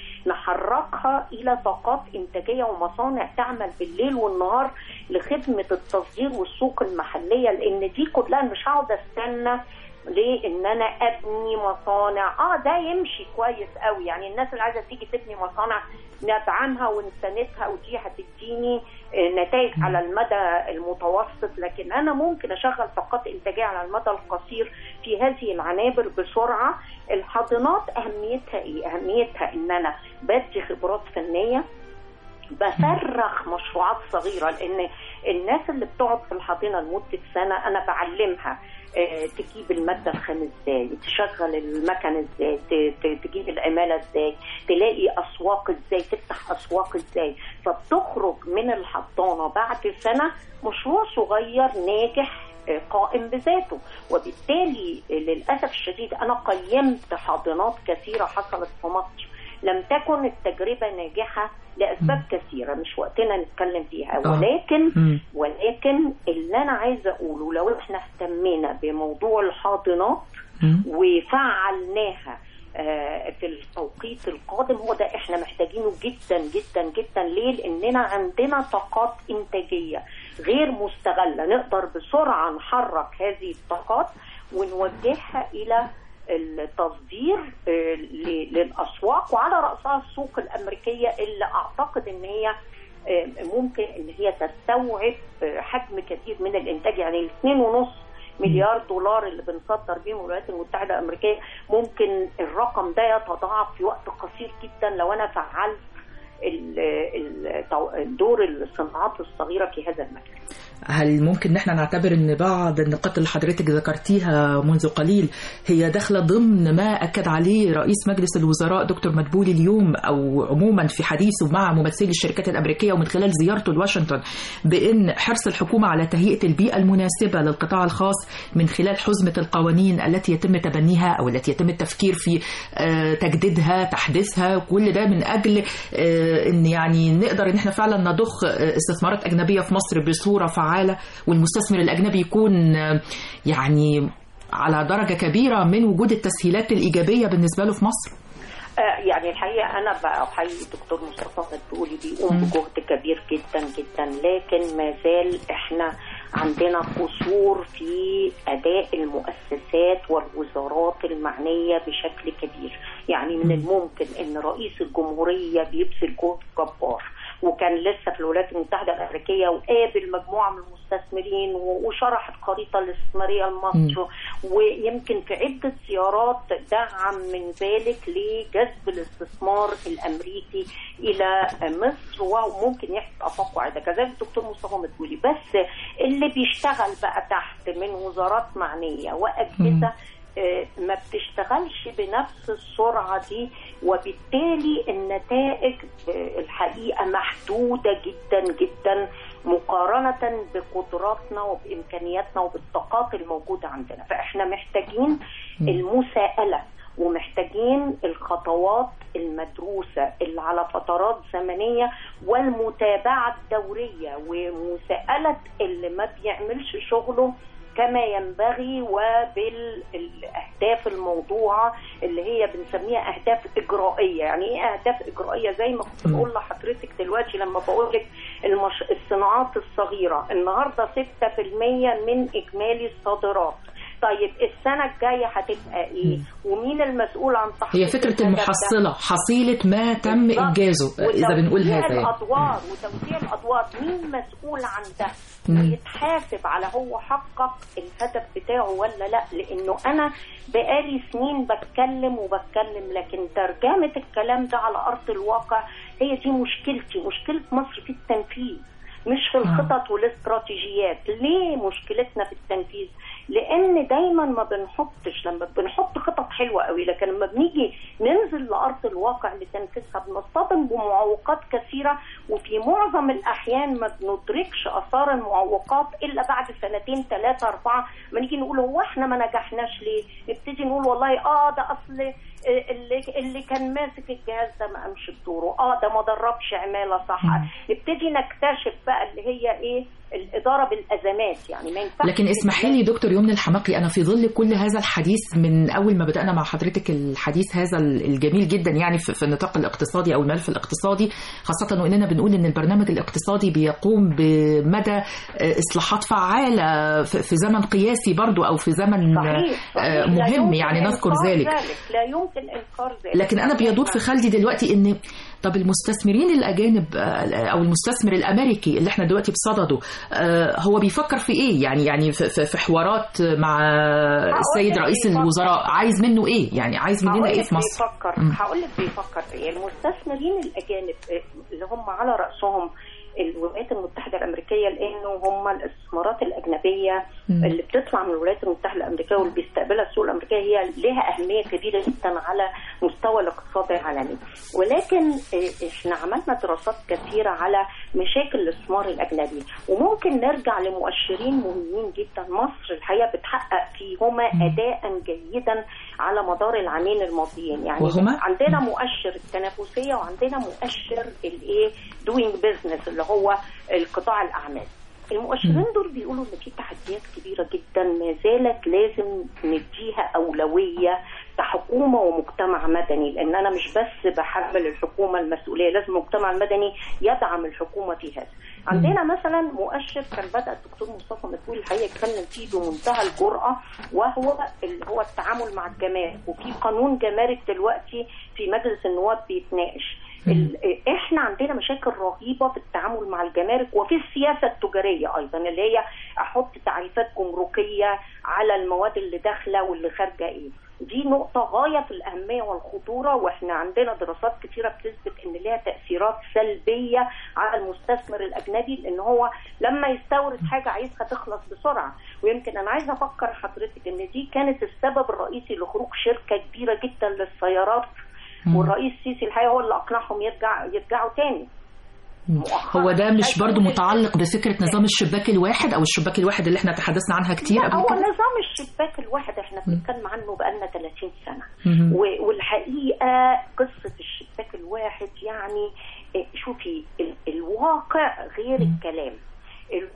نحركها الى طاقات انتاجيه ومصانع تعمل بالليل والنهار لخدمه التصدير والسوق المحليه لان دي كلها مش هقعد استنى ليه ان انا ابني مصانع اه ده يمشي كويس قوي يعني الناس اللي عايزه تيجي تبني مصانع ندعمها ونساندها ودي هتديني آه، نتائج على المدى المتوسط لكن انا ممكن اشغل طاقات انتاجيه على المدى القصير في هذه العنابر بسرعه الحاضنات اهميتها ايه اهميتها ان انا بدي خبرات فنيه بفرخ مشروعات صغيره لان الناس اللي بتقعد في الحاضنه لمده سنه انا بعلمها آه، تجيب الماده الخام ازاي تشغل المكن ازاي ت- ت- تجيب العماله ازاي تلاقي اسواق ازاي تفتح اسواق ازاي فبتخرج من الحضانه بعد سنه مشروع صغير ناجح آه، قائم بذاته وبالتالي آه، للاسف الشديد انا قيمت حاضنات كثيره حصلت في مصر لم تكن التجربه ناجحه لاسباب كثيره مش وقتنا نتكلم فيها آه. ولكن مم. ولكن اللي انا عايزه اقوله لو احنا اهتمينا بموضوع الحاضنات مم. وفعلناها آه، في التوقيت القادم هو ده احنا محتاجينه جدا جدا جدا ليه؟ لاننا عندنا طاقات انتاجيه غير مستغله نقدر بسرعه نحرك هذه الطاقات ونوجهها الى التصدير آه، ل- للاسواق وعلى راسها السوق الامريكيه اللي اعتقد ان هي آه، ممكن ان هي تستوعب آه، حجم كبير من الانتاج يعني الاثنين ونص مليار دولار اللي بنصدر بيهم الولايات المتحده الامريكيه ممكن الرقم ده يتضاعف في وقت قصير جدا لو انا فعلت ال- ال- دور الصناعات الصغيره في هذا المكان. هل ممكن ان احنا نعتبر ان بعض النقاط اللي حضرتك ذكرتيها منذ قليل هي داخله ضمن ما اكد عليه رئيس مجلس الوزراء دكتور مدبولي اليوم او عموما في حديثه مع ممثلي الشركات الامريكيه ومن خلال زيارته لواشنطن بان حرص الحكومه على تهيئه البيئه المناسبه للقطاع الخاص من خلال حزمه القوانين التي يتم تبنيها او التي يتم التفكير في آه، تجديدها تحديثها كل ده من اجل آه، ان يعني نقدر ان احنا فعلا نضخ آه، استثمارات اجنبيه في مصر بصوره فعاله والمستثمر الاجنبي يكون آه، يعني على درجة كبيرة من وجود التسهيلات الإيجابية بالنسبة له في مصر يعني الحقيقه انا بحيي الدكتور مصطفى مدبولي بيقوم بجهد كبير جدا جدا لكن ما زال احنا عندنا قصور في اداء المؤسسات والوزارات المعنيه بشكل كبير يعني من الممكن ان رئيس الجمهوريه بيبذل جهد جبار وكان لسه في الولايات المتحده الامريكيه وقابل مجموعه من المستثمرين وشرح الخريطه الاستثماريه لمصر ويمكن في عده زيارات دعم من ذلك لجذب الاستثمار الامريكي الى مصر وممكن يحدث افاق وعده كذلك الدكتور مصطفى مدبولي بس اللي بيشتغل بقى تحت من وزارات معنيه واجهزه ما بتشتغلش بنفس السرعة دي وبالتالي النتائج الحقيقة محدودة جدا جدا مقارنة بقدراتنا وبإمكانياتنا وبالطاقات الموجودة عندنا فإحنا محتاجين المساءلة ومحتاجين الخطوات المدروسة اللي على فترات زمنية والمتابعة الدورية ومساءلة اللي ما بيعملش شغله كما ينبغي وبالاهداف الموضوعه اللي هي بنسميها اهداف اجرائيه، يعني ايه اهداف اجرائيه؟ زي ما كنت بقول لحضرتك دلوقتي لما بقول لك المش... الصناعات الصغيره النهارده 6% من اجمالي الصادرات. طيب السنة الجاية هتبقى ايه؟ ومين المسؤول عن تحقيق هي فكرة المحصلة حصيلة ما تم إنجازه إذا بنقول هذا يعني. الأدوار وتوزيع الأدوار مين مسؤول عن ده؟ ويتحاسب على هو حقق الهدف بتاعه ولا لا لأنه أنا بقالي سنين بتكلم وبتكلم لكن ترجمة الكلام ده على أرض الواقع هي دي مشكلتي مشكلة مصر في التنفيذ مش في الخطط والاستراتيجيات ليه مشكلتنا في التنفيذ لان دايما ما بنحطش لما بنحط خطط حلوه قوي لكن لما بنيجي ننزل لارض الواقع لتنفيذها بنصطدم بمعوقات كثيره وفي معظم الاحيان ما بندركش اثار المعوقات الا بعد سنتين ثلاثه اربعه ما نيجي نقول هو احنا ما نجحناش ليه؟ نبتدي نقول والله اه ده اصل اللي اللي كان ماسك الجهاز ده ما قامش بدوره اه ده ما دربش عماله صح نبتدي نكتشف بقى اللي هي ايه الاداره بالازمات يعني ما ينفعش لكن اسمحي لي دكتور يمن الحماقي انا في ظل كل هذا الحديث من اول ما بدانا مع حضرتك الحديث هذا الجميل جدا يعني في النطاق الاقتصادي او الملف الاقتصادي خاصه واننا بنقول ان البرنامج الاقتصادي بيقوم بمدى اصلاحات فعاله في زمن قياسي برضو او في زمن صحيح. صحيح. مهم يعني نذكر ذلك. ذلك لا يمكن انكار ذلك لكن انا بيدور في خلدي دلوقتي ان طب المستثمرين الاجانب او المستثمر الامريكي اللي احنا دلوقتي بصدده هو بيفكر في ايه يعني يعني في حوارات مع السيد رئيس الوزراء عايز منه ايه يعني عايز مننا ايه في مصر بيفكر هقول لك بيفكر ايه المستثمرين الاجانب اللي هم على راسهم الولايات المتحده الامريكيه لانه هم الاستثمارات الاجنبيه م. اللي بتطلع من الولايات المتحده الامريكيه واللي بيستقبلها السوق الامريكيه هي لها اهميه كبيره جدا على مستوى الاقتصاد العالمي ولكن احنا عملنا دراسات كثيره على مشاكل الاستثمار الاجنبي وممكن نرجع لمؤشرين مهمين جدا مصر الحقيقه بتحقق فيهما اداء جيدا على مدار العامين الماضيين يعني وهما؟ عندنا مؤشر التنافسيه وعندنا مؤشر الايه دوينج بزنس اللي هو القطاع الاعمال المؤشرين دول بيقولوا ان في تحديات كبيره جدا ما زالت لازم نديها اولويه كحكومه ومجتمع مدني لان انا مش بس بحمل الحكومه المسؤوليه لازم المجتمع المدني يدعم الحكومه في هذا عندنا مثلا مؤشر كان بدا الدكتور مصطفى مسؤول الحقيقه يتكلم فيه بمنتهى الجراه وهو اللي هو التعامل مع الجمارك وفي قانون جمارك دلوقتي في مجلس النواب بيتناقش احنا عندنا مشاكل رهيبه في التعامل مع الجمارك وفي السياسه التجاريه ايضا اللي هي احط تعريفات جمركيه على المواد اللي داخله واللي خارجه ايه دي نقطة غاية في الأهمية والخطورة وإحنا عندنا دراسات كثيرة بتثبت إن لها تأثيرات سلبية على المستثمر الأجنبي لأن هو لما يستورد حاجة عايزها تخلص بسرعة ويمكن أنا عايزة أفكر حضرتك إن دي كانت السبب الرئيسي لخروج شركة كبيرة جدا للسيارات والرئيس السيسي الحقيقة هو اللي أقنعهم يرجع يرجعوا تاني هو ده مش برضو متعلق بفكرة نظام الشباك الواحد أو الشباك الواحد اللي احنا تحدثنا عنها كتير لا قبل هو كده؟ نظام الشباك الواحد احنا بنتكلم عنه بقالنا 30 سنة و- والحقيقة قصة الشباك الواحد يعني إيه، شوفي ال- الواقع غير الكلام الواقع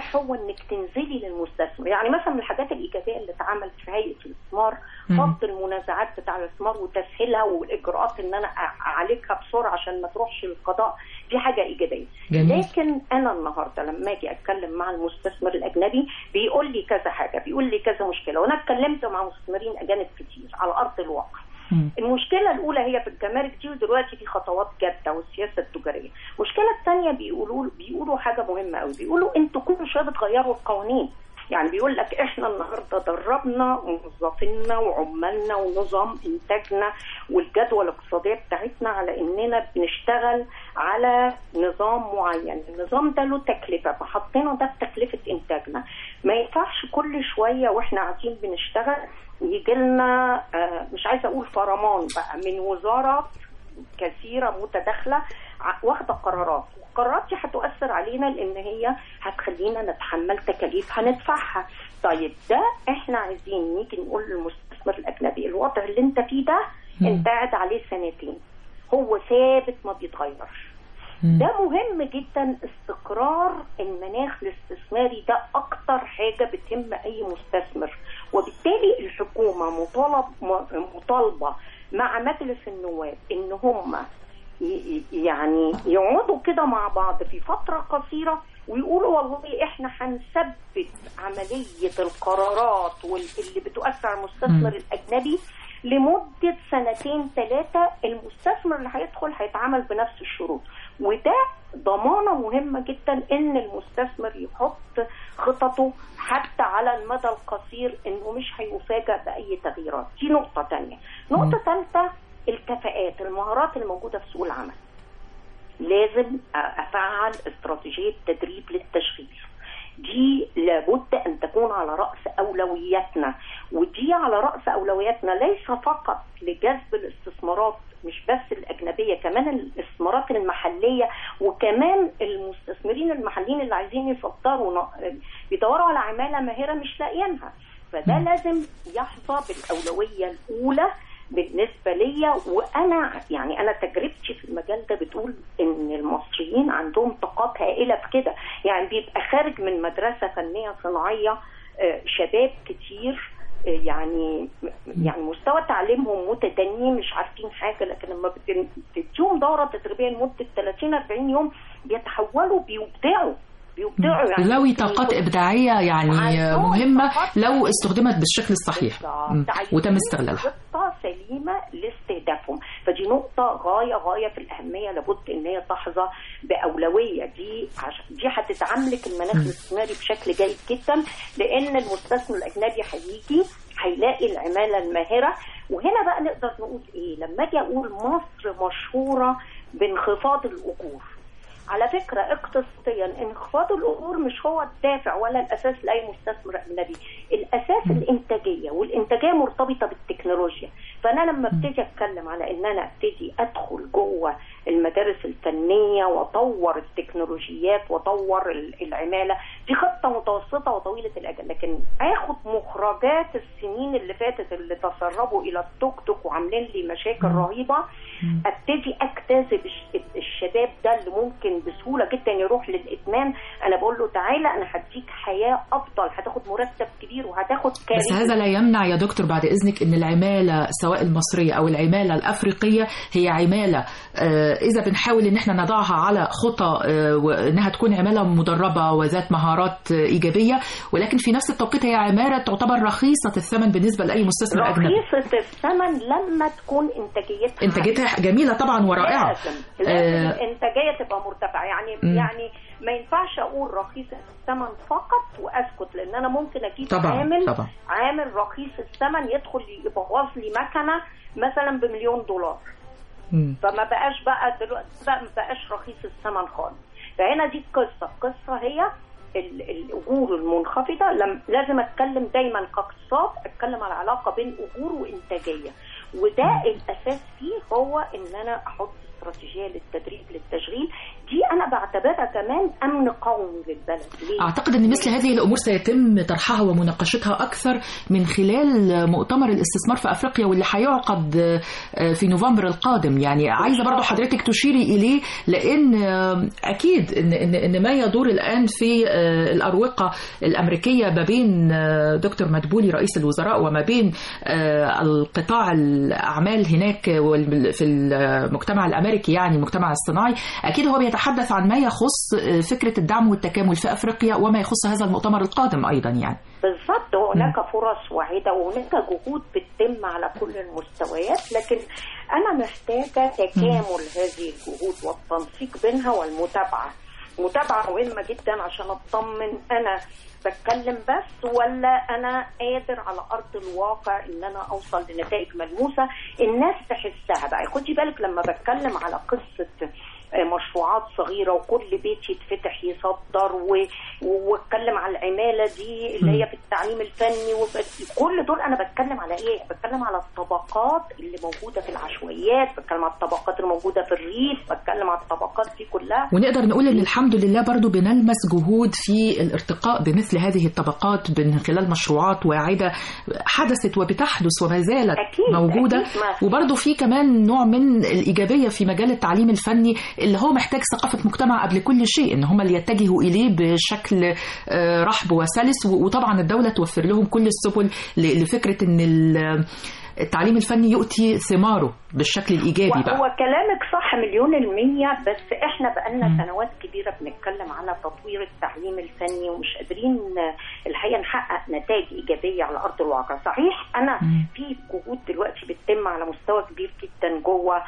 هو انك تنزلي للمستثمر يعني مثلا من الحاجات الايجابيه اللي اتعملت في هيئه الاستثمار مم. فض المنازعات بتاع الاستثمار وتسهيلها والاجراءات ان انا أع- اعالجها بسرعه عشان ما تروحش للقضاء دي حاجه ايجابيه جميل. لكن انا النهارده لما اجي اتكلم مع المستثمر الاجنبي بيقول لي كذا حاجه بيقول لي كذا مشكله وانا اتكلمت مع مستثمرين اجانب كتير على ارض الواقع مم. المشكلة الأولى هي في الجمارك دي ودلوقتي في خطوات جادة والسياسة التجارية. المشكلة الثانية بيقولوا بيقولوا حاجة مهمة قوي، بيقولوا أنتوا كل شوية بتغيروا القوانين. يعني بيقول لك احنا النهارده دربنا موظفينا وعمالنا ونظام انتاجنا والجدوى الاقتصاديه بتاعتنا على اننا بنشتغل على نظام معين، النظام ده له تكلفه فحطينا ده في تكلفه انتاجنا. ما ينفعش كل شويه واحنا قاعدين بنشتغل يجي لنا آه، مش عايزه اقول فرمان بقى من وزارات كثيره متداخله ع- واخده قرارات القرارات دي هتؤثر علينا لان هي هتخلينا نتحمل تكاليف هندفعها طيب ده احنا عايزين نيجي نقول للمستثمر الاجنبي الوضع اللي انت فيه ده مم. انت قاعد عليه سنتين هو ثابت ما بيتغيرش مم. ده مهم جدا استقرار المناخ الاستثماري ده اكتر حاجه بتهم اي مستثمر وبالتالي الحكومه مطالب م- مطالبه مع مجلس النواب ان هم ي- ي- يعني يقعدوا كده مع بعض في فتره قصيره ويقولوا والله احنا هنثبت عمليه القرارات واللي بتؤثر على المستثمر مم. الاجنبي لمده سنتين ثلاثه المستثمر اللي هيدخل هيتعامل بنفس الشروط وده ضمانه مهمه جدا ان المستثمر يحط خططه حتى على المدى القصير انه مش هيفاجأ باي تغييرات دي نقطه تانية نقطه ثالثه الكفاءات المهارات الموجوده في سوق العمل لازم افعل استراتيجيه تدريب للتشغيل دي لابد ان تكون على راس اولوياتنا ودي على راس اولوياتنا ليس فقط لجذب الاستثمارات مش بس الاجنبيه كمان الاستثمارات المحليه وكمان المستثمرين المحليين اللي عايزين يصدروا ن- بيدوروا على عماله ماهره مش لاقيينها فده مم. لازم يحظى بالاولويه الاولى بالنسبه ليا وانا يعني انا تجربتي في المجال ده بتقول ان المصريين عندهم طاقات هائله في كده يعني بيبقى خارج من مدرسه فنيه صناعيه آه، شباب كتير آه، يعني يعني مستوى تعليمهم متدني مش عارفين حاجه لكن لما بت- بتديهم دوره تدريبيه لمده 30 40 يوم بيتحولوا بيبدعوا بيبدعوا يعني ذوي طاقات إبداعية يعني عندهم مهمة طاقات- لو استخدمت بالشكل الصحيح مم. بالظبط. عايزين وتم استغلالها خطه سليمه لاستهدافهم فدي نقطه غايه غايه في الاهميه لابد ان هي تحظى باولويه دي عشان دي هتتعاملك المناخ مم. الاستثماري بشكل جيد جدا لان المستثمر الاجنبي هيجي هيلاقي العماله الماهره وهنا بقى نقدر نقول ايه لما اجي اقول مصر مشهوره بانخفاض الاجور على فكرة اقتصاديا انخفاض الأجور مش هو الدافع ولا الأساس لأي مستثمر أجنبي الأساس م. الإنتاجية والإنتاجية مرتبطة بالتكنولوجيا فأنا لما ابتدي أتكلم على إن أنا ابتدي أدخل جوه المدارس الفنية وأطور التكنولوجيات وأطور ال- العمالة دي خطة متوسطة وطويلة الأجل لكن آخد مخرجات السنين اللي فاتت اللي تسربوا إلى التوك توك وعاملين لي مشاكل م. رهيبة مم. ابتدي اجتذب الش- الشباب ده اللي ممكن بسهوله جدا يروح للادمان انا بقول له تعالى انا هديك حياه افضل هتاخد مرتب كبير وهتاخد بس كارير هذا لا يمنع يا دكتور بعد إذنك أن العمالة سواء المصرية أو العمالة الأفريقية هي عمالة آه، إذا بنحاول أن احنا نضعها على خطى آه، وأنها تكون عمالة مدربة وذات مهارات آه، إيجابية ولكن في نفس التوقيت هي عمالة تعتبر رخيصة الثمن بالنسبة لأي مستثمر أجنبي رخيصه الثمن لما تكون انتاجيتها إنتاجيتها جميلة طبعا ورائعة لازم لازم آه. الانتاجيه تبقى مرتفعه يعني مم. يعني ما ينفعش اقول رخيصه الثمن فقط واسكت لان انا ممكن اجيب طبعا عامل طبعا عامل رخيص الثمن يدخل يبوظ لي مكنه مثلا بمليون دولار مم. فما بقاش بقى دلوقتي بقى ما بقاش رخيص الثمن خالص فهنا دي القصه القصه هي ال- الاجور المنخفضه لم لازم اتكلم دايما كاقتصاد اتكلم على علاقه بين اجور وانتاجيه وده مم. الاساس فيه هو ان انا احط استراتيجيه للتدريب للتشغيل دي انا بعتبرها كمان امن قومي للبلد ليه؟ اعتقد ان مثل هذه الامور سيتم طرحها ومناقشتها اكثر من خلال مؤتمر الاستثمار في افريقيا واللي هيعقد في نوفمبر القادم يعني عايزه برضو حضرتك تشيري اليه لان اكيد ان ان ان ما يدور الان في الاروقه الامريكيه ما بين دكتور مدبولي رئيس الوزراء وما بين القطاع الاعمال هناك في المجتمع الامريكي يعني المجتمع الصناعي اكيد هو بيتحدث عن ما يخص فكره الدعم والتكامل في افريقيا وما يخص هذا المؤتمر القادم ايضا يعني بالضبط هناك فرص واعده وهناك جهود بتتم على كل المستويات لكن انا محتاجه تكامل هذه الجهود والتنسيق بينها والمتابعه متابعه مهمه جدا عشان اطمن انا بتكلم بس ولا انا قادر على ارض الواقع ان انا اوصل لنتائج ملموسه الناس تحسها بقى خدي بالك لما بتكلم على قصه مشروعات صغيره وكل بيت يتفتح يصدر واتكلم على العماله دي اللي هي في التعليم الفني كل دول انا بتكلم على ايه؟ بتكلم على الطبقات اللي موجوده في العشوائيات، بتكلم على الطبقات الموجوده في الريف، بتكلم على الطبقات دي كلها ونقدر نقول ان الحمد لله برضو بنلمس جهود في الارتقاء بمثل هذه الطبقات من خلال مشروعات واعده حدثت وبتحدث وما زالت أكيد موجوده أكيد وبرضو في كمان نوع من الايجابيه في مجال التعليم الفني اللي هو محتاج ثقافة مجتمع قبل كل شيء ان هم اللي يتجهوا اليه بشكل رحب وسلس وطبعا الدولة توفر لهم كل السبل لفكرة ان التعليم الفني يؤتي ثماره بالشكل الايجابي بقى هو كلامك صح مليون المية بس احنا بقالنا سنوات كبيرة بنتكلم على تطوير التعليم الفني ومش قادرين الحقيقة نحقق نتائج ايجابية على ارض الواقع صحيح انا مم. في جهود دلوقتي بتتم على مستوى كبير جدا جوه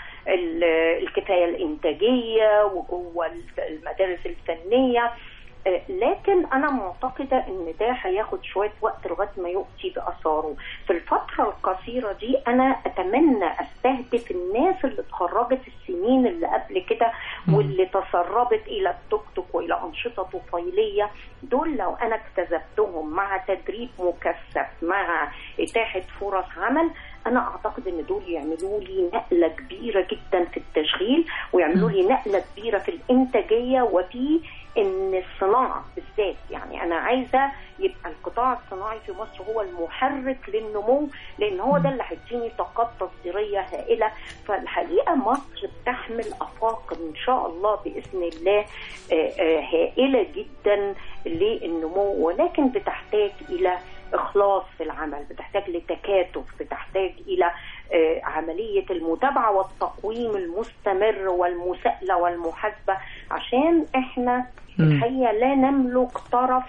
ال- الكفاية الانتاجية وجوه المدارس الفنية آه، لكن انا معتقده ان ده هياخد شويه وقت لغايه ما يؤتي باثاره في الفتره القصيره دي انا اتمنى استهدف الناس اللي اتخرجت السنين اللي قبل كده واللي تسربت الى التوك توك والى انشطه طفيليه دول لو انا اكتسبتهم مع تدريب مكثف مع اتاحه فرص عمل انا اعتقد ان دول يعملوا لي نقله كبيره جدا في التشغيل ويعملوا لي نقله كبيره في الانتاجيه وفي ان الصناعه بالذات يعني انا عايزه يبقى القطاع الصناعي في مصر هو المحرك للنمو لان هو ده اللي هيديني طاقات تصديريه هائله فالحقيقه مصر بتحمل افاق ان شاء الله باذن الله آه، آه، هائله جدا للنمو ولكن بتحتاج الى اخلاص في العمل بتحتاج لتكاتف بتحتاج الى آه، عمليه المتابعه والتقويم المستمر والمساءله والمحاسبه عشان احنا مم. الحقيقه لا نملك طرف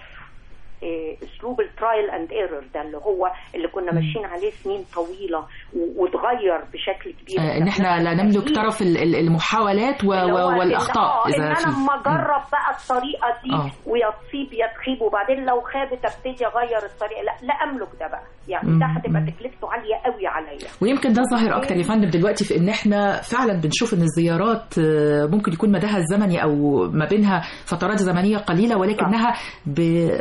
آه، اسلوب الترايل اند ايرور ده اللي هو اللي كنا ماشيين عليه سنين طويله و- واتغير بشكل كبير آه، ان احنا لا نملك طرف ال- ال- المحاولات و- اللي هو و- إن- والاخطاء آه، ان اذا انا في اما مم. اجرب بقى الطريقه دي آه. ويا تصيب يا تخيب وبعدين لو خابت ابتدي اغير الطريقه لا لا املك ده بقى يعني مم. ده هتبقى مم. تكلفته عاليه قوي عليا ويمكن ده ظاهر اكتر يا فندم دلوقتي في ان احنا فعلا بنشوف ان الزيارات آه، ممكن يكون مداها الزمني او ما بينها فترات زمنيه قليله ولكنها ب...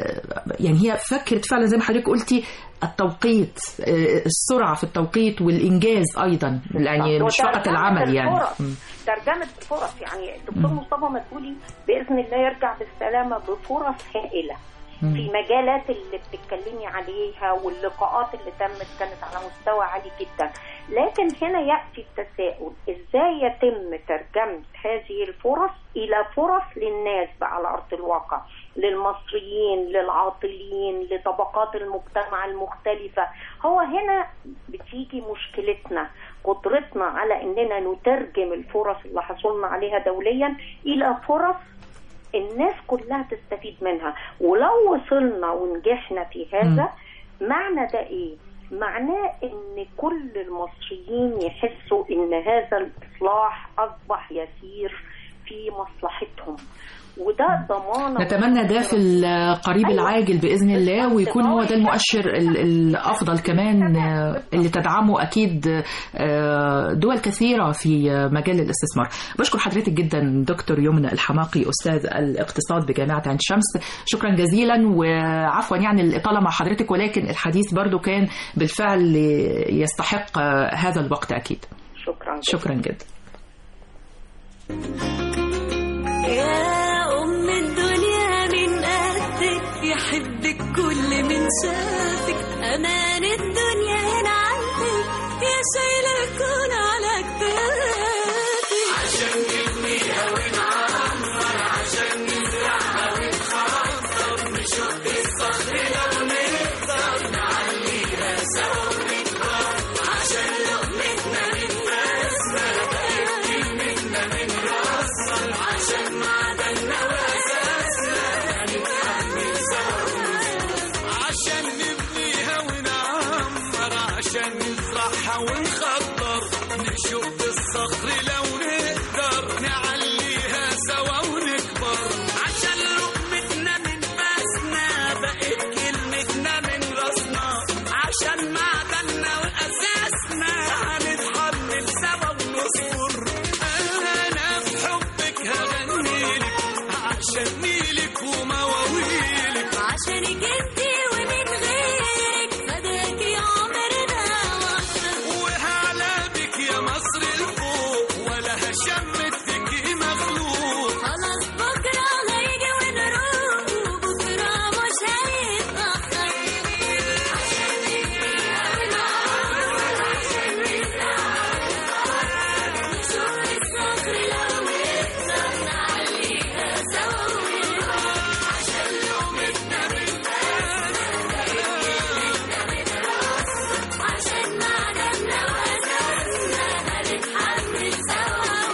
يعني هي فكرت فعلا زي ما حضرتك قلتي التوقيت آه، السرعه في التوقيت والانجاز ايضا يعني مش فقط وترجمة العمل يعني الفرص. مم. ترجمه الفرص يعني الدكتور مم. مصطفى مدبولي باذن الله يرجع بالسلامه بفرص هائله مم. في المجالات اللي بتتكلمي عليها واللقاءات اللي تمت كانت على مستوى عالي جدا لكن هنا ياتي التساؤل ازاي يتم ترجمه هذه الفرص الى فرص للناس بقى على ارض الواقع للمصريين للعاطلين لطبقات المجتمع المختلفه هو هنا بتيجي مشكلتنا قدرتنا على اننا نترجم الفرص اللي حصلنا عليها دوليا الى فرص الناس كلها تستفيد منها ولو وصلنا ونجحنا في هذا معنى ده ايه معناه ان كل المصريين يحسوا ان هذا الاصلاح اصبح يسير في مصلحتهم وده ضمانه نتمنى ده في القريب أيوة. العاجل باذن الله بالظبط. ويكون هو ده هو المؤشر ال- الافضل كمان آه، اللي تدعمه اكيد آه، دول كثيره في مجال الاستثمار. بشكر حضرتك جدا دكتور يمنى الحماقي استاذ الاقتصاد بجامعه عين شمس شكرا جزيلا وعفوا يعني الاطاله مع حضرتك ولكن الحديث برضو كان بالفعل يستحق آه، هذا الوقت اكيد. شكرا جدا. شكرا جدا يا أم الدنيا من قدك يحبك كل من شافك أمان الدنيا هنا عندك يا شايلة الكون على كتافك عشان نبنيها ونعمر عشان نزرعها ونخضر نشق الصخر لو نقدر نعليها سوا ونكبر عشان لقمتنا من راسنا بقت كلمتنا من راسنا عشان معدننا واساسنا هنتحمل سوا عشان نبنيها ونعمر عشان نزرعها ونخضر نشق الصخر لو نقدر نعليها سوا ونكبر عشان لقمتنا من باسنا بقت كلمتنا من راسنا عشان معدننا واساسنا هنتحمل سوا ونصبر انا في حبك هغنيلك عشان نيلك ومواويلك عشانك انتي ومن غيرك فداكي عمرنا وقت وهعلى بك يا مصر الفوق ولا هشمت فيكي مخلوق خلاص بكرة هيجي ونروح وبكرة مش هيتأخر عشان نبنيها ونعمر عشان نزرعها نشوف الصخر لو نقدر نعليها سوا ونكبر عشان لقمتنا من عشان معدننا وأساسنا هنتحمل سوا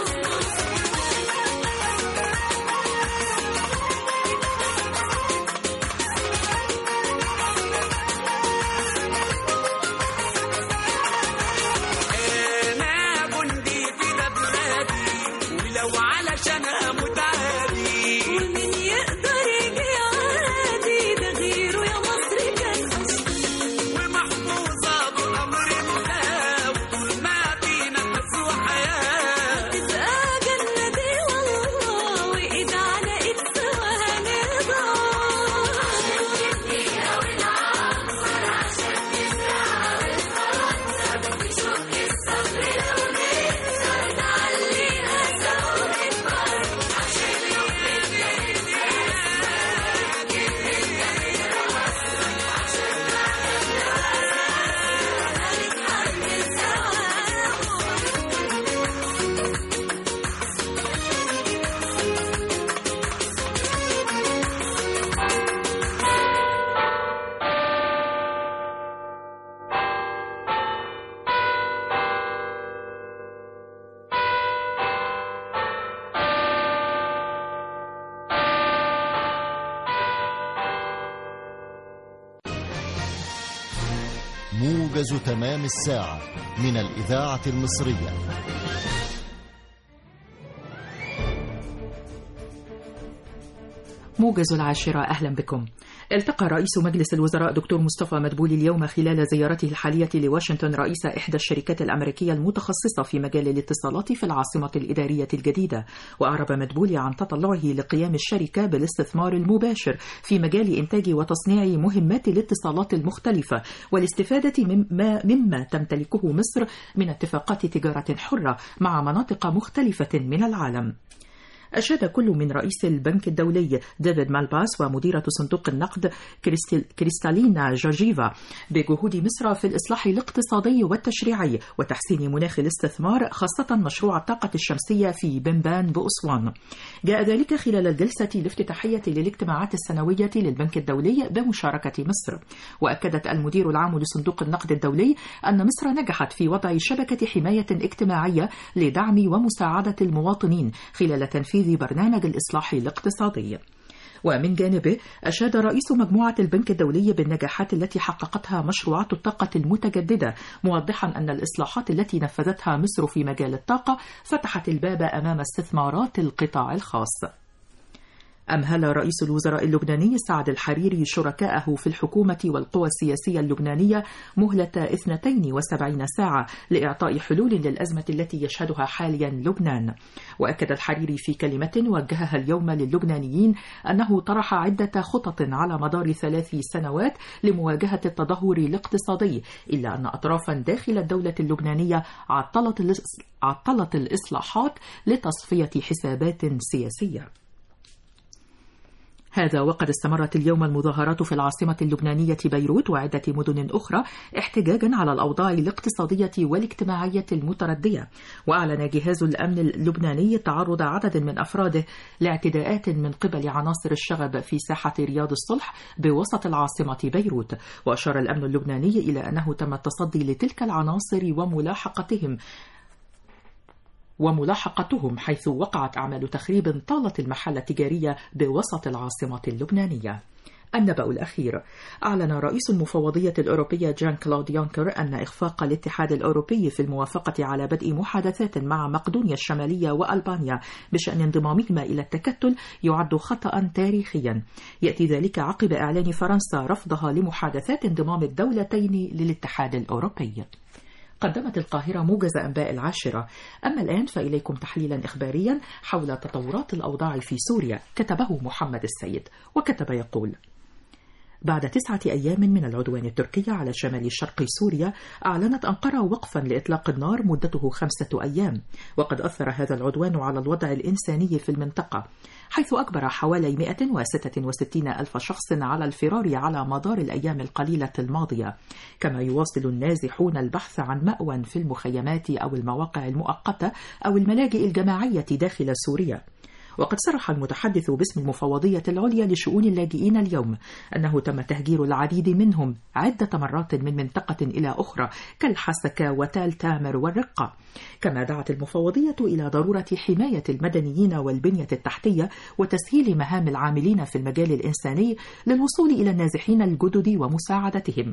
انا جندي في ده بلادي ولو علشان اموت عادي ومن يقدر يجي عادي ده غيره يا مصر كان ومحفوظه بامر الله وطول ما فينا نفس وحياه تبقى جنتي والله وإيد على إيد سوا هنرضى عشان نبنيها ونعمر عشان نزرعها ونخضر نشق الصخر لو نقدر نعليها سوا ونكبر عشان لقمتنا هنتحمل سوا موجز تمام الساعة من الإذاعة المصرية موجز العاشرة أهلا بكم التقى رئيس مجلس الوزراء دكتور مصطفى مدبولي اليوم خلال زيارته الحالية لواشنطن رئيس إحدى الشركات الأمريكية المتخصصة في مجال الاتصالات في العاصمة الإدارية الجديدة وأعرب مدبولي عن تطلعه لقيام الشركة بالاستثمار المباشر في مجال إنتاج وتصنيع مهمات الاتصالات المختلفة والاستفادة مما, مما تمتلكه مصر من اتفاقات تجارة حرة مع مناطق مختلفة من العالم أشاد كل من رئيس البنك الدولي ديفيد مالباس ومديرة صندوق النقد كريستال كريستالينا جورجيفا بجهود مصر في الإصلاح الاقتصادي والتشريعي وتحسين مناخ الاستثمار خاصة مشروع الطاقة الشمسية في بنبان بأسوان جاء ذلك خلال الجلسة الافتتاحية للاجتماعات السنوية للبنك الدولي بمشاركة مصر وأكدت المدير العام لصندوق النقد الدولي أن مصر نجحت في وضع شبكة حماية اجتماعية لدعم ومساعدة المواطنين خلال تنفيذ برنامج الإصلاح الاقتصادي ومن جانبه أشاد رئيس مجموعة البنك الدولي بالنجاحات التي حققتها مشروعات الطاقة المتجددة موضحا أن الإصلاحات التي نفذتها مصر في مجال الطاقة فتحت الباب أمام استثمارات القطاع الخاص أمهل رئيس الوزراء اللبناني سعد الحريري شركائه في الحكومة والقوى السياسية اللبنانية مهلة 72 ساعة لإعطاء حلول للأزمة التي يشهدها حاليا لبنان وأكد الحريري في كلمة وجهها اليوم للبنانيين أنه طرح عدة خطط على مدار ثلاث سنوات لمواجهة التدهور الاقتصادي إلا أن أطرافا داخل الدولة اللبنانية عطلت الاس- عطلت الإصلاحات لتصفية حسابات سياسية هذا وقد استمرت اليوم المظاهرات في العاصمة اللبنانية بيروت وعدة مدن أخرى احتجاجا على الأوضاع الاقتصادية والاجتماعية المتردية وأعلن جهاز الأمن اللبناني تعرض عدد من أفراده لاعتداءات من قبل عناصر الشغب في ساحة رياض الصلح بوسط العاصمة بيروت وأشار الأمن اللبناني إلى أنه تم التصدي لتلك العناصر وملاحقتهم وملاحقتهم حيث وقعت أعمال تخريب طالت المحلة التجارية بوسط العاصمة اللبنانية النبأ الأخير أعلن رئيس المفوضية الأوروبية جان كلود يونكر أن إخفاق الاتحاد الأوروبي في الموافقة على بدء محادثات مع مقدونيا الشمالية وألبانيا بشأن انضمامهما إلى التكتل يعد خطأ تاريخيا يأتي ذلك عقب إعلان فرنسا رفضها لمحادثات انضمام الدولتين للاتحاد الأوروبي قدمت القاهرة موجز أنباء العاشرة أما الآن فإليكم تحليلا إخباريا حول تطورات الأوضاع في سوريا كتبه محمد السيد وكتب يقول بعد تسعة أيام من العدوان التركي على شمال شرق سوريا أعلنت أنقرة وقفا لإطلاق النار مدته خمسة أيام وقد أثر هذا العدوان على الوضع الإنساني في المنطقة حيث أجبر حوالي 166 ألف شخص على الفرار على مدار الأيام القليلة الماضية كما يواصل النازحون البحث عن مأوى في المخيمات أو المواقع المؤقتة أو الملاجئ الجماعية داخل سوريا وقد صرح المتحدث باسم المفوضية العليا لشؤون اللاجئين اليوم أنه تم تهجير العديد منهم عدة مرات من منطقة إلى أخرى كالحسكة وتال تامر والرقة كما دعت المفوضية إلى ضرورة حماية المدنيين والبنية التحتية وتسهيل مهام العاملين في المجال الإنساني للوصول إلى النازحين الجدد ومساعدتهم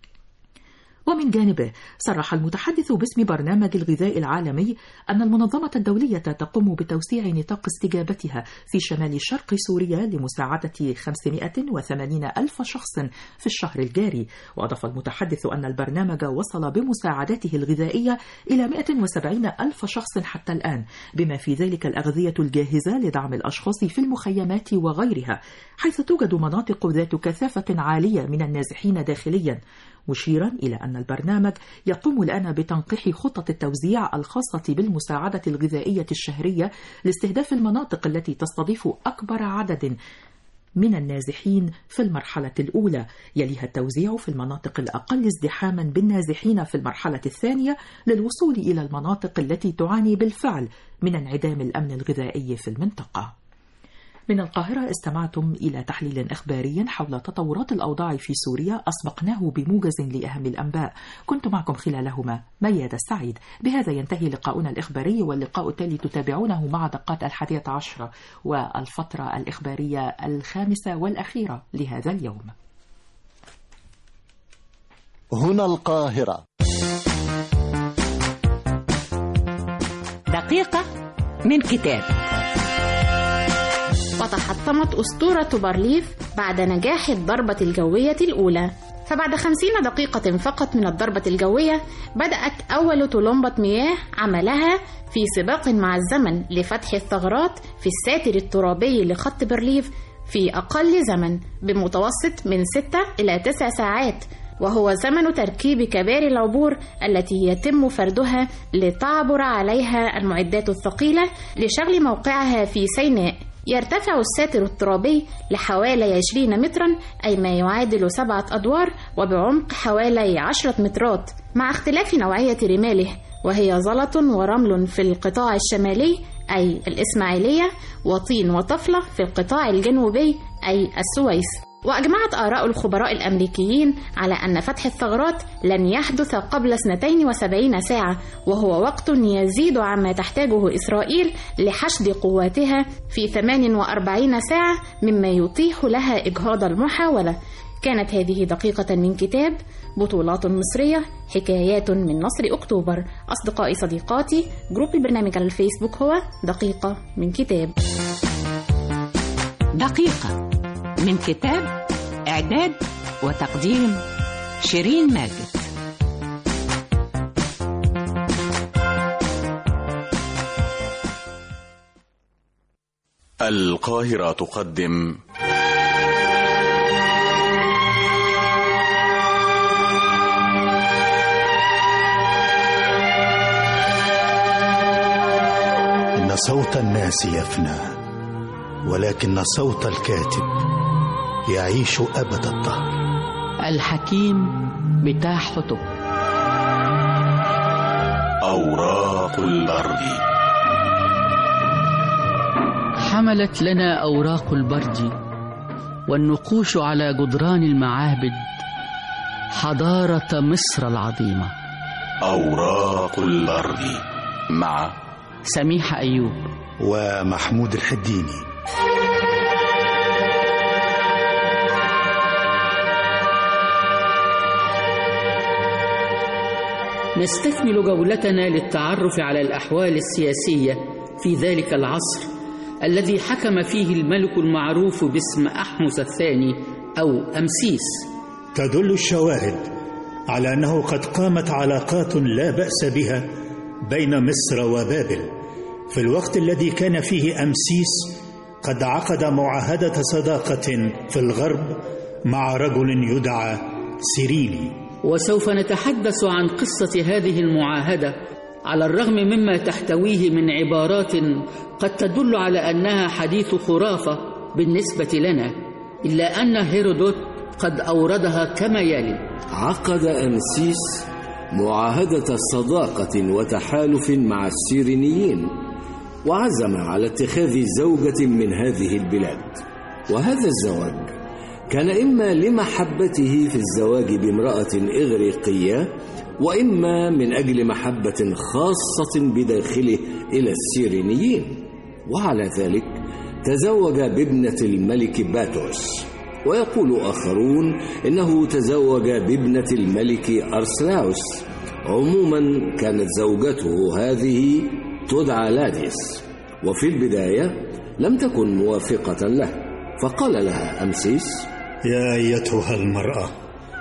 ومن جانبه صرح المتحدث باسم برنامج الغذاء العالمي أن المنظمة الدولية تقوم بتوسيع نطاق استجابتها في شمال شرق سوريا لمساعدة 580 ألف شخص في الشهر الجاري وأضاف المتحدث أن البرنامج وصل بمساعداته الغذائية إلى 170 ألف شخص حتى الآن بما في ذلك الأغذية الجاهزة لدعم الأشخاص في المخيمات وغيرها حيث توجد مناطق ذات كثافة عالية من النازحين داخليا مشيرا إلى أن البرنامج يقوم الآن بتنقيح خطط التوزيع الخاصة بالمساعدة الغذائية الشهرية لاستهداف المناطق التي تستضيف أكبر عدد من النازحين في المرحلة الأولى يليها التوزيع في المناطق الأقل ازدحاما بالنازحين في المرحلة الثانية للوصول إلى المناطق التي تعاني بالفعل من انعدام الأمن الغذائي في المنطقة من القاهرة استمعتم إلى تحليل إخباري حول تطورات الأوضاع في سوريا أسبقناه بموجز لأهم الأنباء كنت معكم خلالهما ميادة السعيد بهذا ينتهي لقاؤنا الإخباري واللقاء التالي تتابعونه مع دقات الحادية عشرة والفترة الإخبارية الخامسة والأخيرة لهذا اليوم هنا القاهرة دقيقة من كتاب وتحطمت أسطورة بارليف بعد نجاح الضربة الجوية الأولى فبعد خمسين دقيقة فقط من الضربة الجوية بدأت أول طلمبة مياه عملها في سباق مع الزمن لفتح الثغرات في الساتر الترابي لخط بارليف في أقل زمن بمتوسط من 6 إلى 9 ساعات وهو زمن تركيب كباري العبور التي يتم فردها لتعبر عليها المعدات الثقيلة لشغل موقعها في سيناء يرتفع الساتر الترابي لحوالي 20 مترا أي ما يعادل سبعة أدوار وبعمق حوالي 10 مترات مع اختلاف نوعية رماله وهي زلط ورمل في القطاع الشمالي أي الإسماعيلية وطين وطفلة في القطاع الجنوبي أي السويس وأجمعت آراء الخبراء الأمريكيين على أن فتح الثغرات لن يحدث قبل 72 ساعة وهو وقت يزيد عما تحتاجه إسرائيل لحشد قواتها في 48 ساعة مما يتيح لها إجهاض المحاولة كانت هذه دقيقة من كتاب بطولات مصرية حكايات من نصر أكتوبر أصدقائي صديقاتي جروب البرنامج على الفيسبوك هو دقيقة من كتاب دقيقة من كتاب إعداد وتقديم شيرين ماجد القاهرة تقدم إن صوت الناس يفنى ولكن صوت الكاتب يعيش أبد الدهر الحكيم بتاع حطب أوراق البرد حملت لنا أوراق البرد والنقوش على جدران المعابد حضارة مصر العظيمة أوراق البرد مع سميحة أيوب ومحمود الحديني نستكمل جولتنا للتعرف على الأحوال السياسية في ذلك العصر الذي حكم فيه الملك المعروف باسم أحمس الثاني أو أمسيس تدل الشواهد على أنه قد قامت علاقات لا بأس بها بين مصر وبابل في الوقت الذي كان فيه أمسيس قد عقد معاهدة صداقة في الغرب مع رجل يدعى سيريني وسوف نتحدث عن قصة هذه المعاهدة على الرغم مما تحتويه من عبارات قد تدل على أنها حديث خرافة بالنسبة لنا إلا أن هيرودوت قد أوردها كما يلي عقد أمسيس معاهدة صداقة وتحالف مع السيرينيين وعزم على اتخاذ زوجة من هذه البلاد وهذا الزواج كان إما لمحبته في الزواج بامرأة إغريقية وإما من أجل محبة خاصة بداخله إلى السيرينيين وعلى ذلك تزوج بابنة الملك باتوس ويقول آخرون إنه تزوج بابنة الملك أرسلاوس عموما كانت زوجته هذه تدعى لاديس وفي البداية لم تكن موافقة له فقال لها أمسيس يا أيتها المرأة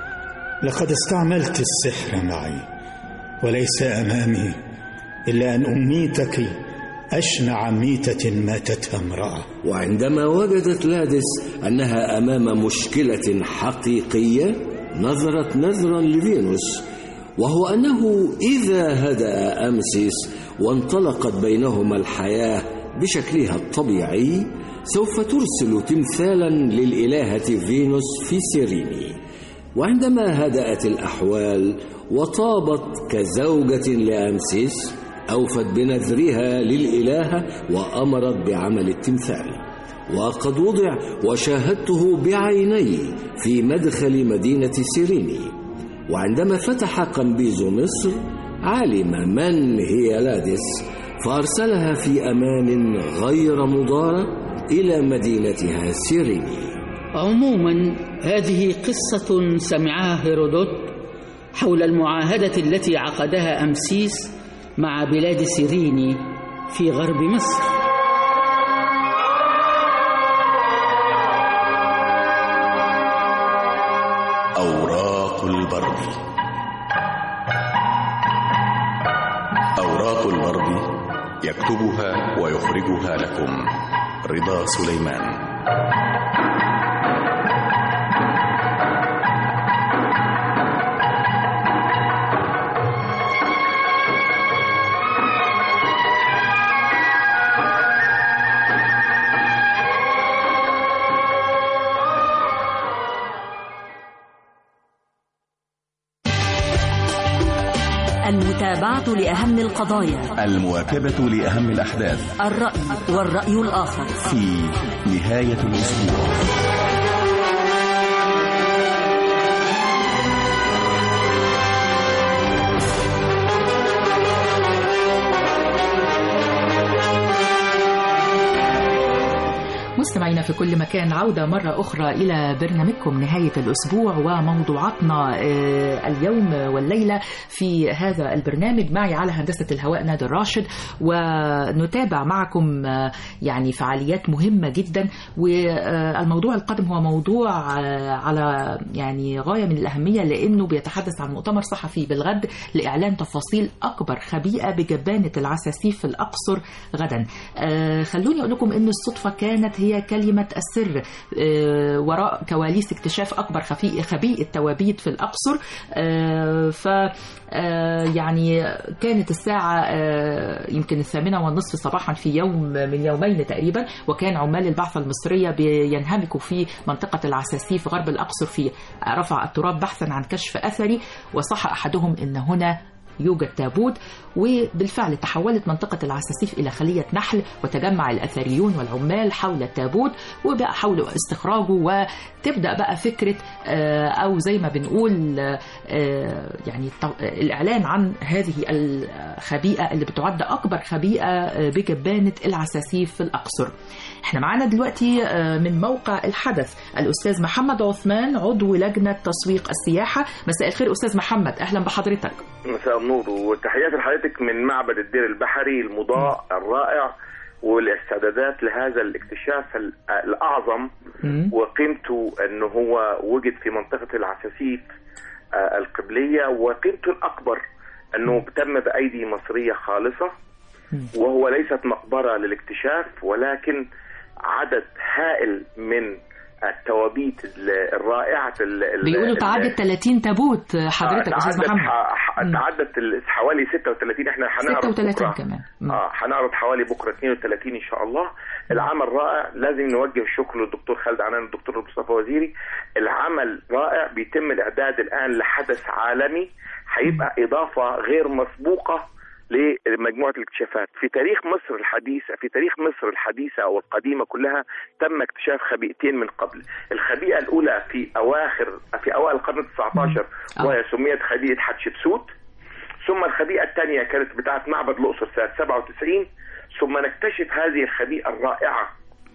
لقد استعملت السحر معي وليس أمامي إلا أن أميتك أشنع ميتة ماتتها امرأة وعندما وجدت لادس أنها أمام مشكلة حقيقية نظرت نظرا لفينوس وهو أنه إذا هدأ أمسيس وانطلقت بينهما الحياة بشكلها الطبيعي سوف ترسل تمثالا للإلهة فينوس في سيريني وعندما هدأت الأحوال وطابت كزوجة لأمسيس أوفت بنذرها للإلهة وأمرت بعمل التمثال وقد وضع وشاهدته بعيني في مدخل مدينة سيريني وعندما فتح قنبيز مصر علم من هي لادس فأرسلها في أمان غير مضارة إلى مدينتها سيريني عموما هذه قصة سمعها هيرودوت حول المعاهدة التي عقدها أمسيس مع بلاد سيريني في غرب مصر أوراق البرد أوراق البرد يكتبها ويخرجها لكم رضا سليمان المتابعة لأهم القضايا المواكبة لأهم الأحداث الرأي والرأي الآخر في نهاية الأسبوع مستمعينا في كل مكان عودة مرة أخرى إلى برنامجكم نهاية الأسبوع وموضوعاتنا آه، اليوم والليلة في هذا البرنامج معي على هندسة الهواء نادر راشد ونتابع معكم آه، يعني فعاليات مهمة جدا والموضوع القادم هو موضوع آه، على يعني غاية من الأهمية لأنه بيتحدث عن مؤتمر صحفي بالغد لإعلان تفاصيل أكبر خبيئة بجبانة العساسيف في الأقصر غدا آه، خلوني أقول لكم أن الصدفة كانت هي كلمة السر آه، وراء كواليس اكتشاف أكبر خفي- خبيئة توابيت في الأقصر آه، ف آه، يعني كانت الساعة آه، يمكن الثامنة والنصف صباحا في يوم من يومين تقريبا وكان عمال البعثة المصرية بينهمكوا في منطقة العساسيف غرب الأقصر في رفع التراب بحثا عن كشف أثري وصح أحدهم أن هنا يوجد تابوت وبالفعل تحولت منطقة العساسيف إلى خلية نحل وتجمع الأثريون والعمال حول التابوت وبقى حاولوا استخراجه وتبدأ بقى فكرة آه، أو زي ما بنقول آه، آه، يعني الت- الإعلان عن هذه الخبيئة اللي بتعد أكبر خبيئة آه، بجبانة العساسيف في الأقصر احنا معانا دلوقتي آه، من موقع الحدث الأستاذ محمد عثمان عضو لجنة تسويق السياحة مساء الخير أستاذ محمد أهلا بحضرتك مساء النور وتحياتي لحضرتك من معبد الدير البحري المضاء الرائع والاستعدادات لهذا الاكتشاف ال- الأعظم وقيمته أنه هو وجد في منطقة العساسيف آه، القبلية وقيمته الأكبر أنه تم بأيدي مصرية خالصة وهو ليست مقبرة للاكتشاف ولكن عدد هائل من التوابيت ال- الرائعة ال- ال- بيقولوا ال- تعدت 30 تابوت آه، حضرتك آه، أستاذ تعدت محمد ح- ح- تعدت ال- حوالي 36 احنا هنعرض 36 بكرة. كمان اه هنعرض حوالي بكره 32 ان شاء الله العمل رائع لازم نوجه الشكر للدكتور خالد عنان والدكتور مصطفى وزيري العمل رائع بيتم الاعداد الان لحدث عالمي هيبقى اضافه غير مسبوقه لمجموعه الاكتشافات في تاريخ مصر الحديثه في تاريخ مصر الحديثه او القديمه كلها تم اكتشاف خبيئتين من قبل الخبيئه الاولى في اواخر في اوائل القرن ال 19 وهي سميت خبيئه حتشبسوت ثم الخبيئة الثانية كانت بتاعة معبد الأقصر سنة 97 ثم نكتشف هذه الخبيئة الرائعة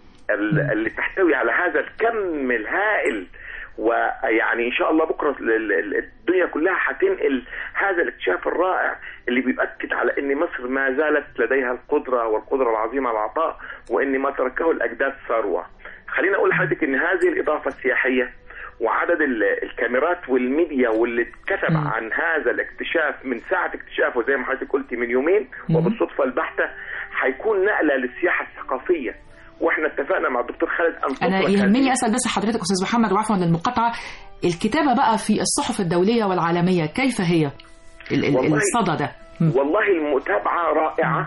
ال- اللي تحتوي على هذا الكم الهائل ويعني ان شاء الله بكره ال- ال- الدنيا كلها هتنقل هذا الاكتشاف الرائع اللي بيؤكد على ان مصر ما زالت لديها القدره والقدره العظيمه على العطاء وان ما تركه الاجداد ثروه. خليني اقول لحضرتك ان هذه الاضافه السياحيه وعدد ال- الكاميرات والميديا واللي اتكتب عن هذا الاكتشاف من ساعه اكتشافه زي ما حضرتك قلتي من يومين وبالصدفه البحته هيكون نقله للسياحه الثقافيه واحنا اتفقنا مع الدكتور خالد ان أنا تطلق يهمني هذه- أسأل بس حضرتك أستاذ محمد وعفوا للمقاطعة الكتابة بقى في الصحف الدولية والعالمية كيف هي ال- ال- والله- الصدى ده والله المتابعة رائعة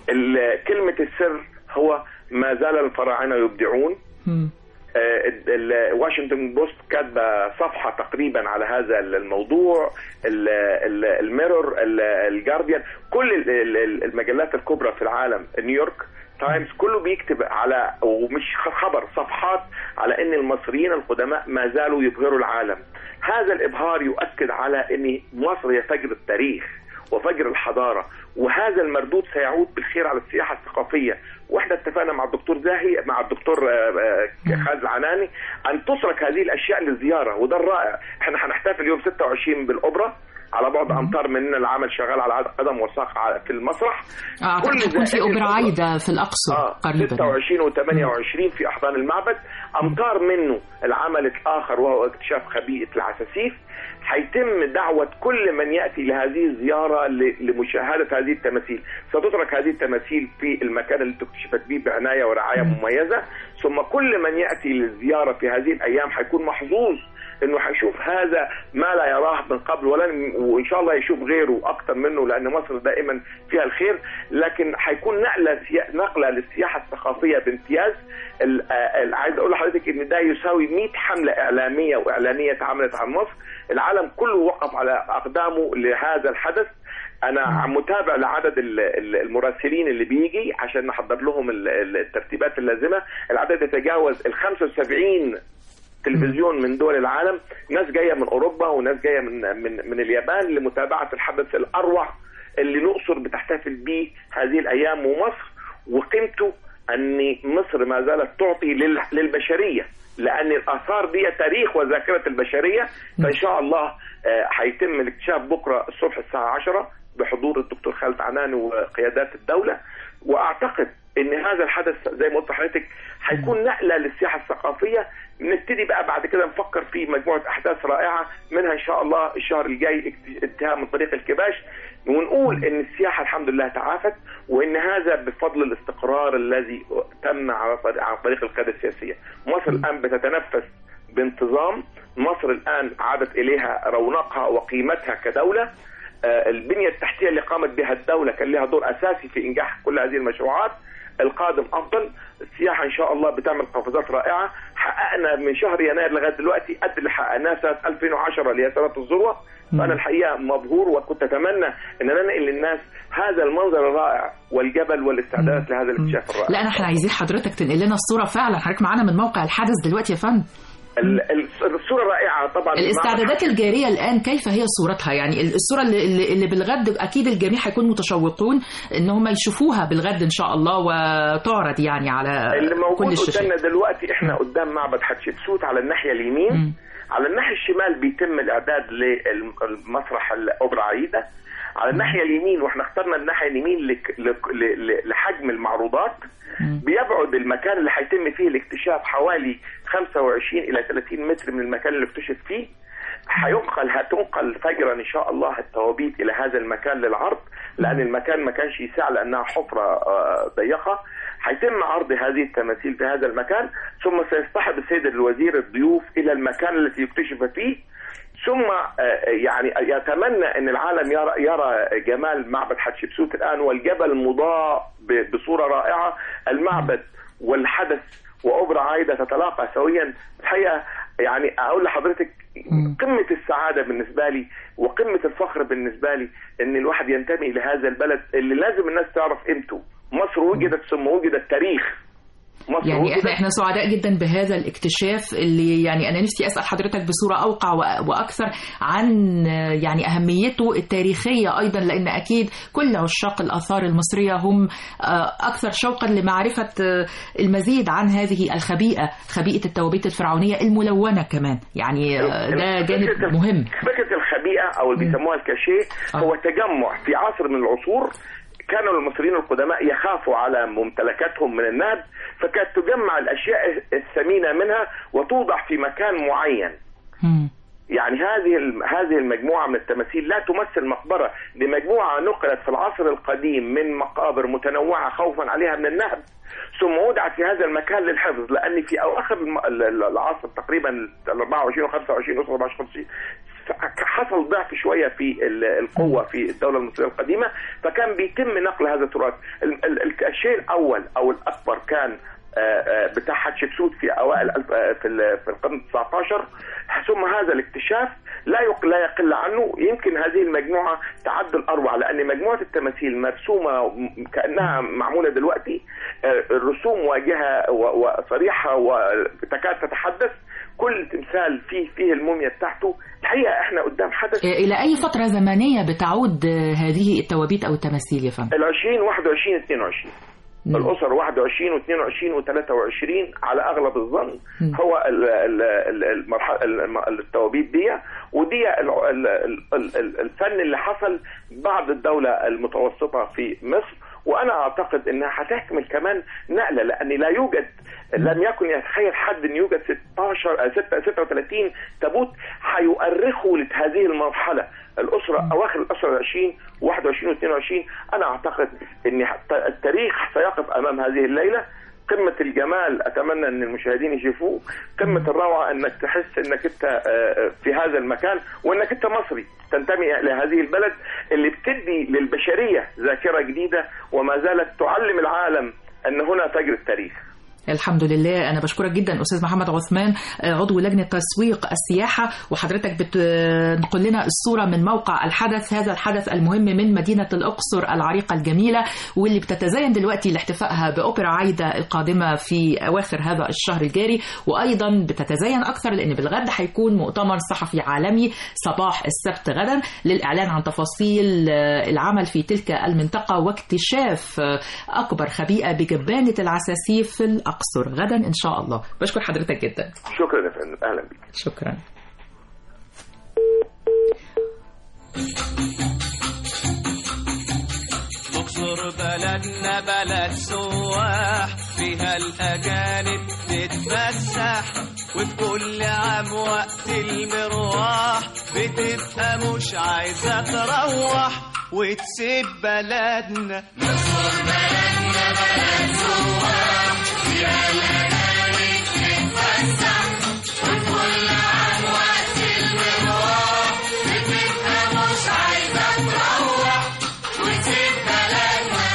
ال- كلمة السر هو ما زال الفراعنة يبدعون مم. آه، ال- ال- واشنطن بوست كاتبه صفحه تقريبا على هذا الموضوع ال- ال- الميرور ال- الجارديان كل ال- ال- المجلات الكبرى في العالم نيويورك تايمز كله بيكتب على ومش خبر صفحات على ان المصريين القدماء ما زالوا يبهروا العالم هذا الابهار يؤكد على ان مصر هي فجر التاريخ وفجر الحضاره وهذا المردود سيعود بالخير على السياحه الثقافيه واحنا اتفقنا مع الدكتور زاهي مع الدكتور آه، آه، خالد العناني ان تترك هذه الاشياء للزياره وده الرائع احنا هنحتفل يوم 26 بالاوبرا على بعد امتار مننا العمل شغال على قدم وساق على- في المسرح أعتقد هيكون في زائري أوبرا الأوبرا- عايدة في الأقصر قريبا 26 و 28 في احضان المعبد امتار منه العمل الاخر وهو اكتشاف خبيئه العساسيف هيتم دعوة كل من يأتي لهذه الزيارة ل- لمشاهدة هذه التماثيل ستترك هذه التماثيل في المكان اللي اكتشفت به بعناية ورعاية مميزة ثم كل من يأتي للزيارة في هذه الأيام هيكون محظوظ انه هيشوف هذا ما لا يراه من قبل ولن وان شاء الله يشوف غيره اكتر منه لان مصر دائما فيها الخير لكن هيكون نقله سيا- نقله للسياحه الثقافيه بامتياز ال- آه، ال- عايز اقول لحضرتك ان ده يساوي 100 حمله اعلاميه واعلانيه اتعملت عن مصر العالم كله وقف على اقدامه لهذا الحدث انا متابع لعدد ال- ال- المراسلين اللي بيجي عشان نحضر لهم ال- ال- الترتيبات اللازمه العدد يتجاوز ال 75 تلفزيون من دول العالم ناس جايه من اوروبا وناس جايه من من من اليابان لمتابعه الحدث الاروع اللي الاقصر بتحتفل به هذه الايام ومصر وقيمته ان مصر ما زالت تعطي لل- للبشريه لان الاثار دي تاريخ وذاكره البشريه فان شاء الله آه، هيتم الاكتشاف بكره الصبح الساعه 10 بحضور الدكتور خالد عنان وقيادات الدوله واعتقد ان هذا الحدث زي ما قلت لحضرتك هيكون نقله للسياحه الثقافيه نبتدي بقى بعد كده نفكر في مجموعه احداث رائعه منها ان شاء الله الشهر الجاي اكت- انتهاء من طريق الكباش ونقول ان السياحه الحمد لله تعافت وان هذا بفضل الاستقرار الذي تم على طريق, على طريق القياده السياسيه. مصر الان بتتنفس بانتظام، مصر الان عادت اليها رونقها وقيمتها كدوله. آه، البنيه التحتيه اللي قامت بها الدوله كان لها دور اساسي في انجاح كل هذه المشروعات. القادم افضل، السياحه ان شاء الله بتعمل قفزات رائعه، حققنا من شهر يناير لغايه دلوقتي قد اللي حققناه سنه 2010 اللي هي سنه الذروه. فانا الحقيقه مبهور وكنت اتمنى ان انا انقل للناس هذا المنظر الرائع والجبل والاستعدادات لهذا الاكتشاف الرائع. لا احنا عايزين حضرتك تنقل لنا الصوره فعلا حضرتك معانا من موقع الحدث دلوقتي يا فندم ال- ال- الصوره رائعه طبعا الاستعدادات الجاريه الان كيف هي صورتها يعني ال- الصوره اللي, اللي- اللي بالغد اكيد الجميع هيكون متشوقون ان هم يشوفوها بالغد ان شاء الله وتعرض يعني على اللي كل موجود الشاشات قدامنا دلوقتي احنا قدام معبد حتشبسوت على الناحيه اليمين على الناحيه الشمال بيتم الاعداد للمسرح الاوبرا عايده على الناحيه اليمين واحنا اخترنا الناحيه اليمين لك- لك- ل- ل- لحجم المعروضات بيبعد المكان اللي هيتم فيه الاكتشاف حوالي 25 الى 30 متر من المكان اللي اكتشف فيه هينقل هتنقل فجرا ان شاء الله التوابيت الى هذا المكان للعرض لان المكان ما كانش يسع لانها حفره آه، ضيقه هيتم عرض هذه التماثيل في هذا المكان ثم سيصطحب السيد الوزير الضيوف الى المكان الذي يكتشف فيه ثم آه، يعني يتمنى ان العالم يرى يرى جمال معبد حتشبسوت الان والجبل مضاء ب- بصوره رائعه المعبد والحدث واوبرا عايده تتلاقى سويا الحقيقه يعني اقول لحضرتك قمه السعاده بالنسبه لي وقمه الفخر بالنسبه لي ان الواحد ينتمي لهذا البلد اللي لازم الناس تعرف قيمته مصر وجدت ثم وجد التاريخ مصر يعني وجدت احنا احنا سعداء جدا بهذا الاكتشاف اللي يعني انا نفسي اسال حضرتك بصوره اوقع و- واكثر عن آه، يعني اهميته التاريخيه ايضا لان اكيد كل عشاق الاثار المصريه هم آه، اكثر شوقا لمعرفه آه، المزيد عن هذه الخبيئه خبيئه التوابيت الفرعونيه الملونه كمان يعني آه، ده جانب فكرة- مهم فكره الخبيئه او اللي بيسموها الكاشيه هو تجمع في عصر من العصور كانوا المصريين القدماء يخافوا على ممتلكاتهم من النهب فكانت تجمع الاشياء الثمينه منها وتوضع في مكان معين يعني هذه الم- هذه المجموعه من التماثيل لا تمثل مقبره دي مجموعه نقلت في العصر القديم من مقابر متنوعه خوفا عليها من النهب ثم وضعت في هذا المكان للحفظ لان في اواخر الم- ال- ال- العصر تقريبا ال 24 و 25 و 27 25 حصل ضعف شويه في ال- القوه في الدوله المصريه القديمه فكان بيتم نقل هذا التراث ال- ال- ال- الشيء الاول او الاكبر كان آه، آه، بتاع حتشبسوت في اوائل الف- آه، في ال- في القرن 19 ثم هذا الاكتشاف لا يق- لا يقل عنه يمكن هذه المجموعه تعد الاروع لان مجموعه التماثيل مرسومه م- كانها معموله دلوقتي آه، الرسوم واجهه و- وصريحه وتكاد تتحدث كل تمثال فيه فيه الموميا بتاعته الحقيقه احنا قدام حدث آه، الى اي فتره زمنيه بتعود آه، هذه التوابيت او التماثيل يا فندم ال 20 21 22 الاسر 21 و22 و23 على اغلب الظن هو ال- ال- ال- المرحله الم- التوابيت دي ودي ال- ال- ال- ال- الفن اللي حصل بعد الدوله المتوسطه في مصر وانا اعتقد انها هتحمل كمان نقله لان لا يوجد لم يكن يتخيل حد ان يوجد 16 آه، 6 36 تابوت هيؤرخوا لهذه المرحله الاسره اواخر الاسره 20 21 و22 انا اعتقد ان حتى التاريخ سيقف امام هذه الليله قمة الجمال أتمنى أن المشاهدين يشوفوه قمة الروعة أنك تحس أنك أنت آه، في هذا المكان وأنك أنت مصري تنتمي لهذه البلد اللي بتدي للبشرية ذاكرة جديدة وما زالت تعلم العالم أن هنا فجر التاريخ الحمد لله انا بشكرك جدا استاذ محمد عثمان آه، عضو لجنه تسويق السياحه وحضرتك بتنقل لنا الصوره من موقع الحدث هذا الحدث المهم من مدينه الاقصر العريقه الجميله واللي بتتزين دلوقتي لاحتفائها باوبرا عايده القادمه في اواخر هذا الشهر الجاري وايضا بتتزين اكثر لان بالغد هيكون مؤتمر صحفي عالمي صباح السبت غدا للاعلان عن تفاصيل آه، العمل في تلك المنطقه واكتشاف آه، اكبر خبيئه بجبانه العساسيف في الاقصر غدا ان شاء الله بشكر حضرتك جدا شكرا يا فندم اهلا بك شكرا الاقصر بلدنا بلد سواح فيها الاجانب تتفسح وفي كل عام وقت المروح بتبقى مش عايزه تروح وتسيب بلدنا مصر بلدنا بلد سواح فيها الاجانب تتفسح وفي كل عام وقت المروح بتبقى مش عايزه تروح وتسيب بلدنا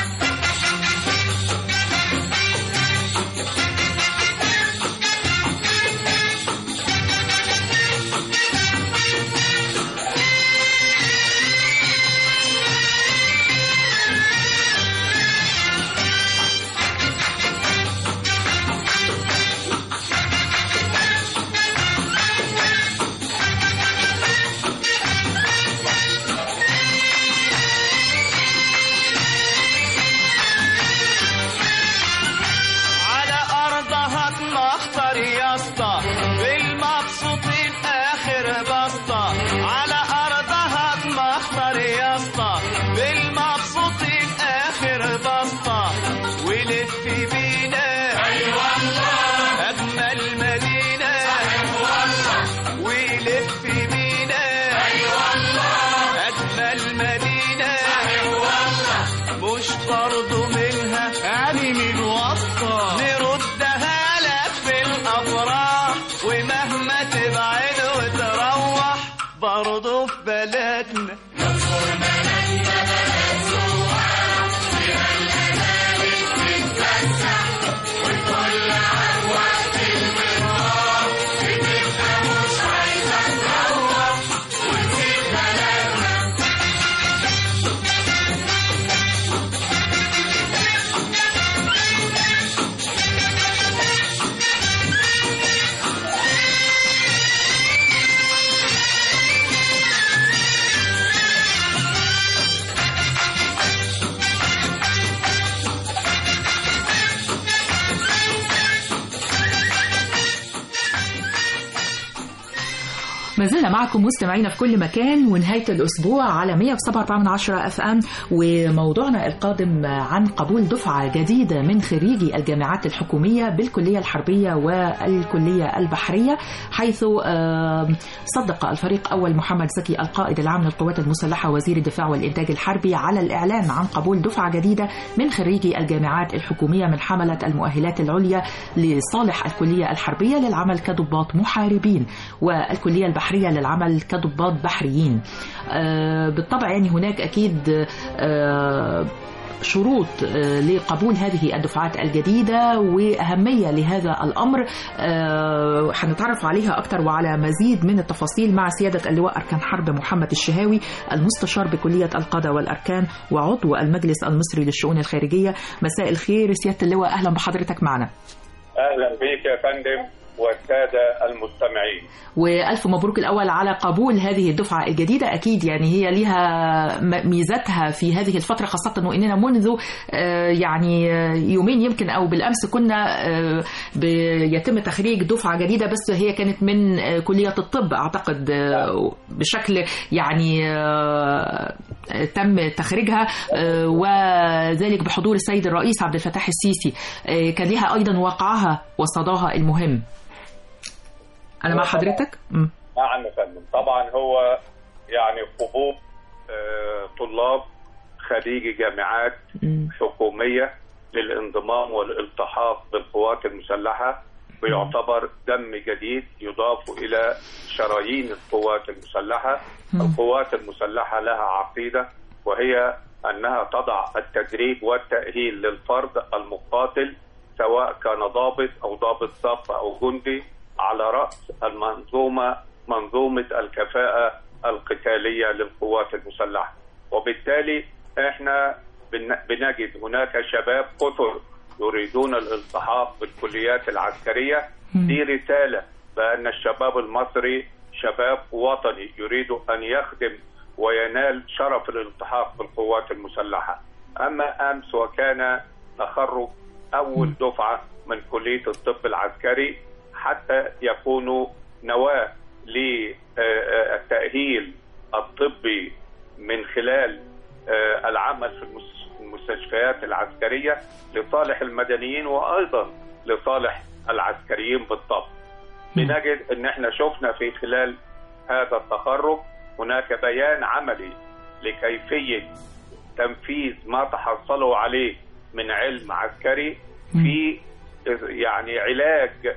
على ارضها تمخطر يا اسطى بالمبسوطين اخر بسطه على ارضها تمخطر يا اسطى بالمبسوطين اخر بسطه ولف بينا اي والله اجمل مدينه صحيح والله ولف بينا اي والله اجمل مدينه صحيح والله مش برضو منها يعني من وسطة نردها لك في الأفراح ومهما تبعد وتروح برضو في بلدنا ما زلنا معكم مستمعينا في كل مكان ونهاية الأسبوع على 107.4 اف ام وموضوعنا القادم عن قبول دفعة جديدة من خريجي الجامعات الحكومية بالكلية الحربية والكلية البحرية حيث آه، صدق الفريق أول محمد زكي القائد العام للقوات المسلحة وزير الدفاع والإنتاج الحربي على الإعلان عن قبول دفعة جديدة من خريجي الجامعات الحكومية من حملة المؤهلات العليا لصالح الكلية الحربية للعمل كضباط محاربين والكلية البحرية للعمل كضباط بحريين آه، بالطبع يعني هناك أكيد آه، شروط آه، لقبول هذه الدفعات الجديدة وأهمية لهذا الأمر آه، هنتعرف عليها أكثر وعلى مزيد من التفاصيل مع سيادة اللواء أركان حرب محمد الشهاوي المستشار بكلية القادة والأركان وعضو المجلس المصري للشؤون الخارجية مساء الخير سيادة اللواء أهلا بحضرتك معنا اهلا بك يا فندم والساده المستمعين والف مبروك الاول على قبول هذه الدفعه الجديده اكيد يعني هي ليها م- ميزتها في هذه الفتره خاصه واننا منذ آه، يعني آه، يومين يمكن او بالامس كنا آه، بيتم تخريج دفعه جديده بس هي كانت من آه، كليه الطب اعتقد آه، بشكل يعني آه، تم تخريجها آه، وذلك بحضور السيد الرئيس عبد الفتاح السيسي آه، كان لها ايضا وقعها وصداها المهم انا مع حضرتك مم. نعم يا فندم طبعا هو يعني قبول آه، طلاب خريجي جامعات حكوميه للانضمام والالتحاق بالقوات المسلحه ويعتبر دم جديد يضاف الى شرايين القوات المسلحه القوات المسلحه لها عقيده وهي انها تضع التدريب والتاهيل للفرد المقاتل سواء كان ضابط أو ضابط صف أو جندي على رأس المنظومة منظومة الكفاءة القتالية للقوات المسلحة وبالتالي احنا بن- بنجد هناك شباب كثر يريدون الالتحاق بالكليات العسكرية دي رسالة بأن الشباب المصري شباب وطني يريد أن يخدم وينال شرف الالتحاق بالقوات المسلحة أما أمس وكان تخرج أول دفعة من كلية الطب العسكري حتى يكونوا نواة للتأهيل الطبي من خلال آه، العمل في المس- المستشفيات العسكرية لصالح المدنيين وأيضا لصالح العسكريين بالطبع بنجد ان احنا شفنا في خلال هذا التخرج هناك بيان عملي لكيفية تنفيذ ما تحصلوا عليه من علم عسكري في يعني علاج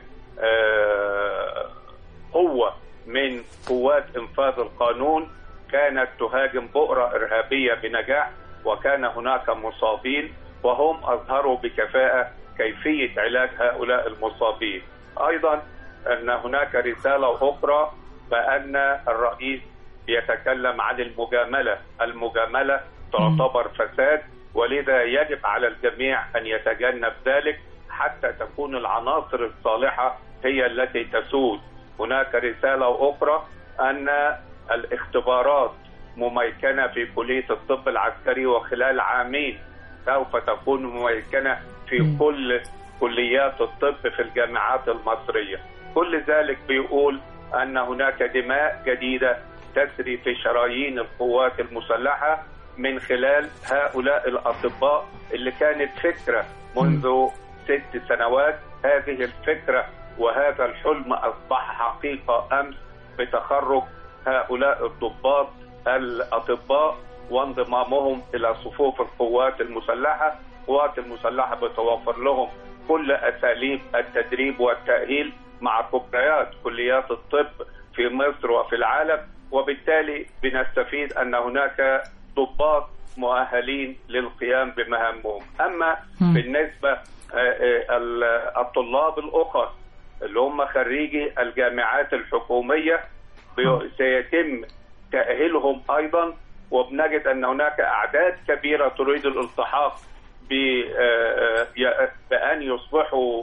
آه، قوة من قوات انفاذ القانون كانت تهاجم بؤرة إرهابية بنجاح وكان هناك مصابين وهم أظهروا بكفاءة كيفية علاج هؤلاء المصابين أيضا أن هناك رسالة أخرى بأن الرئيس يتكلم عن المجاملة المجاملة تعتبر فساد ولذا يجب على الجميع أن يتجنب ذلك حتى تكون العناصر الصالحة هي التي تسود هناك رسالة أخرى أن الاختبارات مميكنة في كلية الطب العسكري وخلال عامين سوف تكون مميكنة في كل كليات الطب في الجامعات المصرية كل ذلك بيقول أن هناك دماء جديدة تسري في شرايين القوات المسلحة من خلال هؤلاء الأطباء اللي كانت فكرة منذ ست سنوات هذه الفكرة وهذا الحلم أصبح حقيقة أمس بتخرج هؤلاء الضباط الأطباء وانضمامهم إلى صفوف القوات المسلحة القوات المسلحة بتوفر لهم كل أساليب التدريب والتأهيل مع كبريات كليات الطب في مصر وفي العالم وبالتالي بنستفيد أن هناك ضباط مؤهلين للقيام بمهامهم أما بالنسبة آه، آه، ال- الطلاب الأخر اللي هم خريجي الجامعات الحكومية بي- سيتم تأهيلهم أيضا وبنجد أن هناك أعداد كبيرة تريد الالتحاق ب- آه، ي- بأن يصبحوا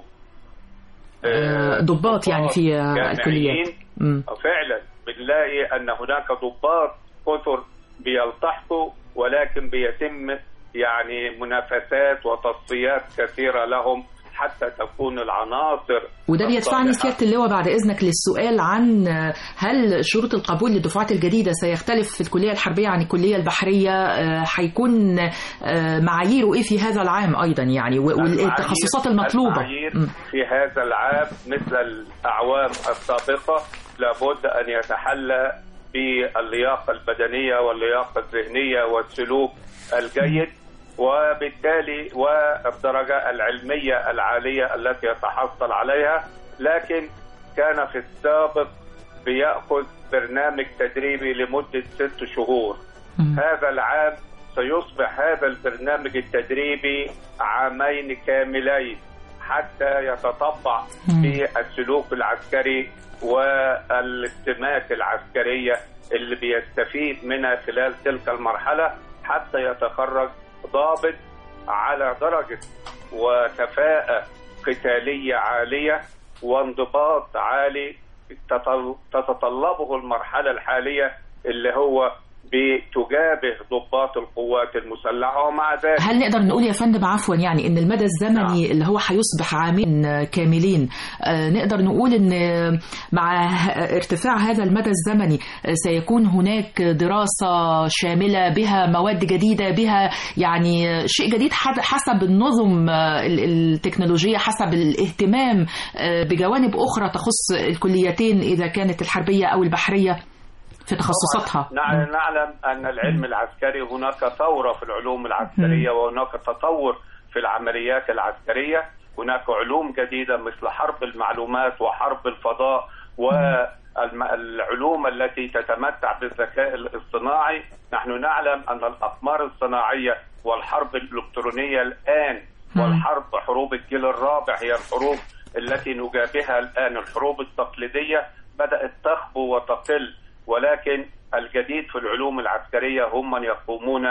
آه، ضباط يعني في آه، جامعيين. الكليات مم. فعلا بنلاقي ان هناك ضباط كثر بيلتحقوا ولكن بيتم يعني منافسات وتصفيات كثيره لهم حتى تكون العناصر وده بيدفعني الصالحة. سيادة اللواء بعد إذنك للسؤال عن هل شروط القبول للدفعات الجديدة سيختلف في الكلية الحربية عن الكلية البحرية آه، هيكون آه، معاييره إيه في هذا العام أيضا يعني و- والتخصصات المطلوبة المعايير مم. في هذا العام مثل الاعوام السابقه لابد ان يتحلى باللياقه البدنيه واللياقه الذهنيه والسلوك الجيد وبالتالي والدرجه العلميه العاليه التي يتحصل عليها لكن كان في السابق بياخذ برنامج تدريبي لمده ست شهور هذا العام سيصبح هذا البرنامج التدريبي عامين كاملين حتى يتطبع في السلوك العسكري والسمات العسكرية اللي بيستفيد منها خلال تلك المرحلة حتى يتخرج ضابط على درجة وكفاءة قتالية عالية وانضباط عالي تطل- تتطلبه المرحلة الحالية اللي هو بتجابه ضباط القوات المسلحة ومع ذلك هل نقدر نقول يا فندم عفوا يعني ان المدى الزمني اللي هو هيصبح عامين آه، كاملين آه، نقدر نقول ان آه، مع ه- ارتفاع هذا المدى الزمني آه، سيكون هناك دراسة شاملة بها مواد جديدة بها يعني آه، شيء جديد حد- حسب النظم آه، ال- التكنولوجية حسب الاهتمام آه، بجوانب أخرى تخص الكليتين إذا كانت الحربية أو البحرية في تخصصاتها نع- نعلم أن العلم العسكري هناك ثورة في العلوم العسكرية وهناك تطور في العمليات العسكرية هناك علوم جديدة مثل حرب المعلومات وحرب الفضاء والعلوم التي تتمتع بالذكاء الاصطناعي نحن نعلم أن الأقمار الصناعية والحرب الإلكترونية الآن مم. والحرب حروب الجيل الرابع هي الحروب التي نجابهها الآن الحروب التقليدية بدأت تخبو وتقل ولكن الجديد في العلوم العسكرية هم من يقومون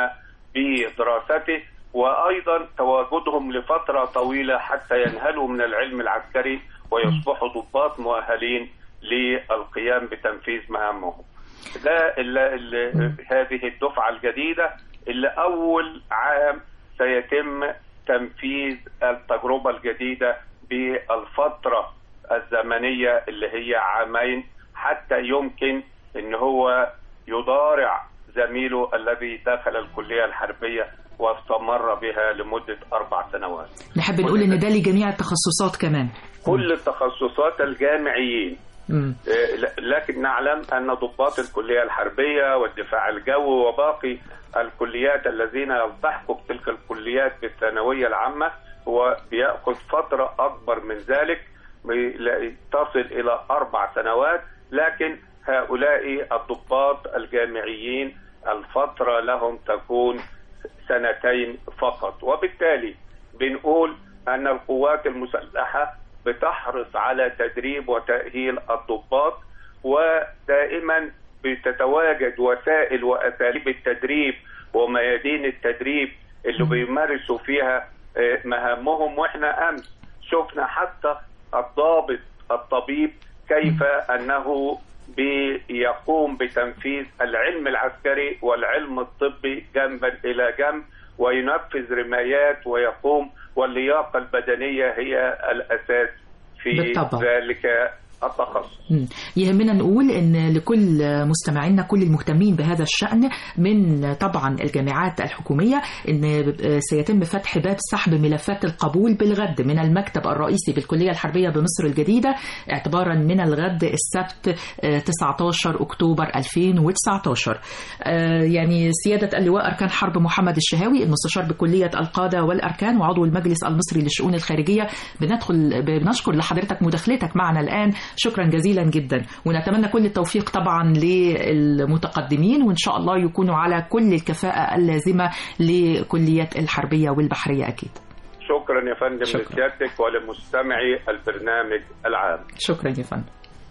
بدراسته وأيضا تواجدهم لفترة طويلة حتى ينهلوا من العلم العسكري ويصبحوا ضباط مؤهلين للقيام بتنفيذ مهامهم ده اللي اللي هذه الدفعة الجديدة اللي أول عام سيتم تنفيذ التجربة الجديدة بالفترة الزمنية اللي هي عامين حتى يمكن ان هو يضارع زميله الذي دخل الكلية الحربية واستمر بها لمدة أربع سنوات نحب نقول ان ده لجميع التخصصات كمان كل التخصصات الجامعيين مم. آه، ل- لكن نعلم أن ضباط الكلية الحربية والدفاع الجوي وباقي الكليات الذين يلتحقوا بتلك الكليات بالثانوية العامة هو بيأخذ فترة أكبر من ذلك بي- لا- تصل إلى أربع سنوات لكن هؤلاء الضباط الجامعيين الفترة لهم تكون سنتين فقط وبالتالي بنقول أن القوات المسلحة بتحرص على تدريب وتأهيل الضباط ودائما بتتواجد وسائل وأساليب التدريب وميادين التدريب اللي بيمارسوا فيها آه، مهامهم واحنا امس شفنا حتى الضابط الطبيب كيف انه بيقوم بتنفيذ العلم العسكري والعلم الطبي جنبا الى جنب وينفذ رمايات ويقوم واللياقه البدنيه هي الاساس في بالطبع. ذلك التخصص مم. يهمنا نقول ان لكل مستمعينا كل المهتمين بهذا الشأن من طبعا الجامعات الحكومية ان سيتم فتح باب سحب ملفات القبول بالغد من المكتب الرئيسي بالكلية الحربية بمصر الجديدة اعتبارا من الغد السبت آه، 19 اكتوبر 2019 آه، يعني سيادة اللواء أركان حرب محمد الشهاوي المستشار بكلية القادة والأركان وعضو المجلس المصري للشؤون الخارجية بندخل بنشكر لحضرتك مداخلتك معنا الآن شكرا جزيلا جدا ونتمنى كل التوفيق طبعا للمتقدمين وإن شاء الله يكونوا على كل الكفاءة اللازمة لكليات الحربية والبحرية أكيد شكرا يا فندم شكرا. لسيادتك ولمستمعي البرنامج العام شكرا يا فندم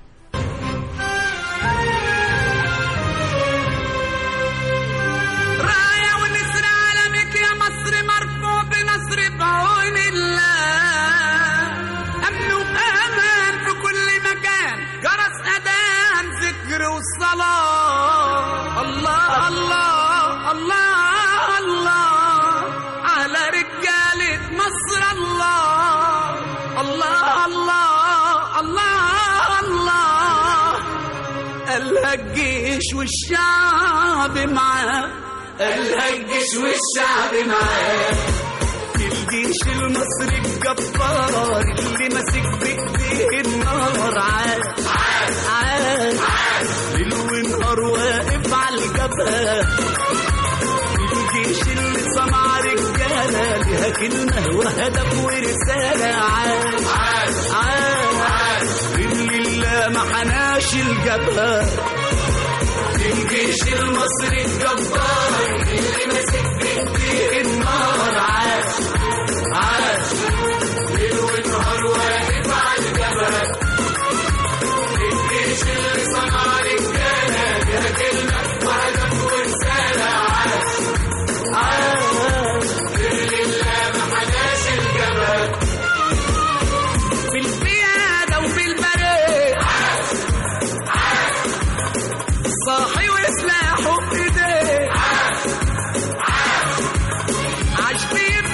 راية ونسر علمك يا مصر مرفوع بنصر بعون الله أمن وأمان في كل مكان جرس أذان ذكر والصلاة الله الله الله الله على رجالة مصر الله الله الله الله الله قالها الجيش والشعب معاه قالها الجيش والشعب معاه الجيش المصري الجبار اللي ماسك بايديه النار عاد عاد عاد ليل ونهار واقف على الجبهه الجيش اللي صنع رجاله ليها كلمه وهدف ورساله عاد عاد عاد عاد لله ما حناش الجبهه الجيش المصري الجبار اللي ماسك بايديه النار عاش عاش ليل ونهار واقف على الجبهه الجيش اللي صنع رجاله ليها كلمه وهدف ورساله عاش عاش لله ما حناش الجبهه في القياده وفي البريه عاش عاش صاحي وسلاحه في ايديه عاش عاش عاش بيبني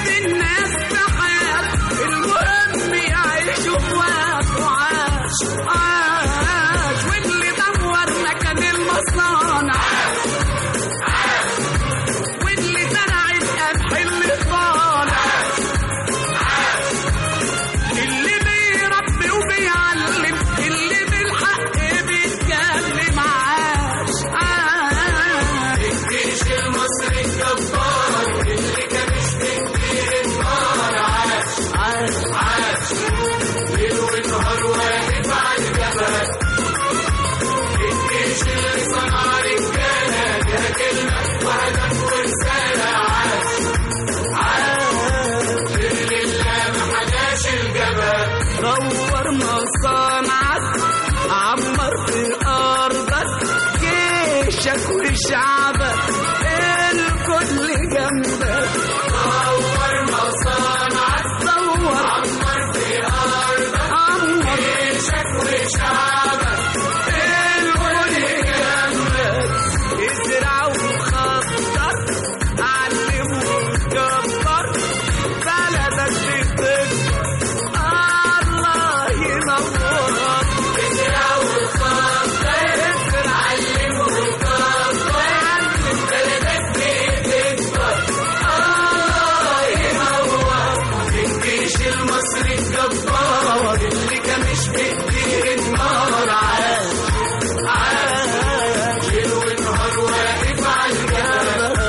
شعبك الكل جنبك طور مصانعك طور عمر في أرضك عمر جيشك وشعبك الكل جنبك ازرع وخطط علم وكبر بلدك بتكبر الله ينورك ازرع وخطط علم وكبر بلدك بتكبر الله ينورك الجيش المصري الجبار اللي كان مش بيديه النار عاش عاش ليل ونهار واقف على الجبل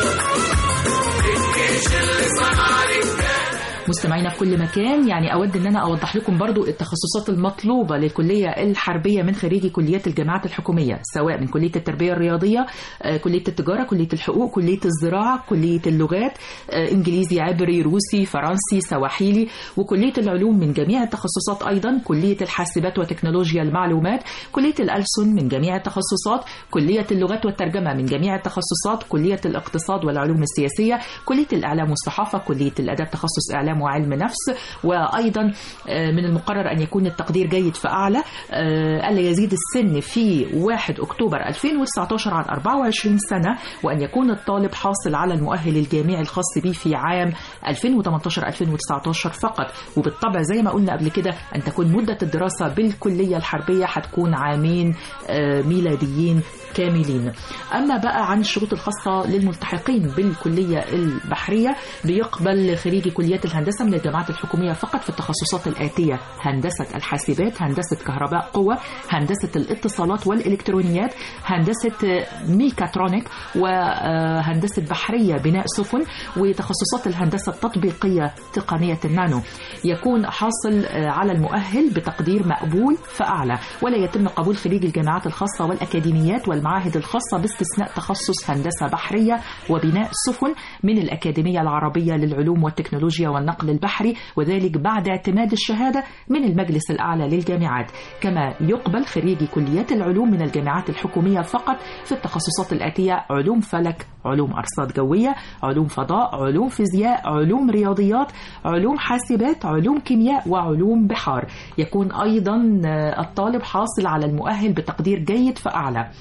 الجيش اللي صنع رجاله مستمعينا في كل مكان يعني أود أن أنا أوضح لكم برضو التخصصات المطلوبة للكلية الحربية من خريجي كليات الجامعات الحكومية سواء من كلية التربية الرياضية آه، كلية التجارة كلية الحقوق كلية الزراعة كلية اللغات آه، إنجليزي عبري روسي فرنسي سواحيلي وكلية العلوم من جميع التخصصات أيضا كلية الحاسبات وتكنولوجيا المعلومات كلية الألسن من جميع التخصصات كلية اللغات والترجمة من جميع التخصصات كلية الاقتصاد والعلوم السياسية كلية الإعلام والصحافة كلية الأداب تخصص إعلام وعلم نفس وأيضا آه، من المقرر أن يكون التقدير جيد فأعلى آه، ألا يزيد السن في 1 أكتوبر 2019 عن 24 سنة وأن يكون الطالب حاصل على المؤهل الجامعي الخاص به في عام 2018-2019 فقط وبالطبع زي ما قلنا قبل كده أن تكون مدة الدراسة بالكلية الحربية هتكون عامين آه، ميلاديين كاملين أما بقى عن الشروط الخاصة للملتحقين بالكلية البحرية بيقبل خريجي كليات الهندسة من الجامعات الحكومية فقط في التخصصات الآتية هندسة الحاسبات هندسة كهرباء قوة هندسة الاتصالات والإلكترونيات هندسة ميكاترونيك وهندسة بحرية بناء سفن وتخصصات الهندسة التطبيقية تقنية النانو يكون حاصل على المؤهل بتقدير مقبول فأعلى ولا يتم قبول خريج الجامعات الخاصة والأكاديميات والمعاهد الخاصة باستثناء تخصص هندسة بحرية وبناء سفن من الأكاديمية العربية للعلوم والتكنولوجيا والنقل البحري وذلك بعد اعتماد الشهادة من المجلس الأعلى للجامعات كما يقبل خريجي كليات العلوم من الجامعات الحكومية فقط في التخصصات الآتية علوم فلك علوم أرصاد جوية علوم فضاء علوم فيزياء علوم رياضيات علوم حاسبات علوم كيمياء وعلوم بحار يكون أيضا آه، الطالب حاصل على المؤهل بتقدير جيد فأعلى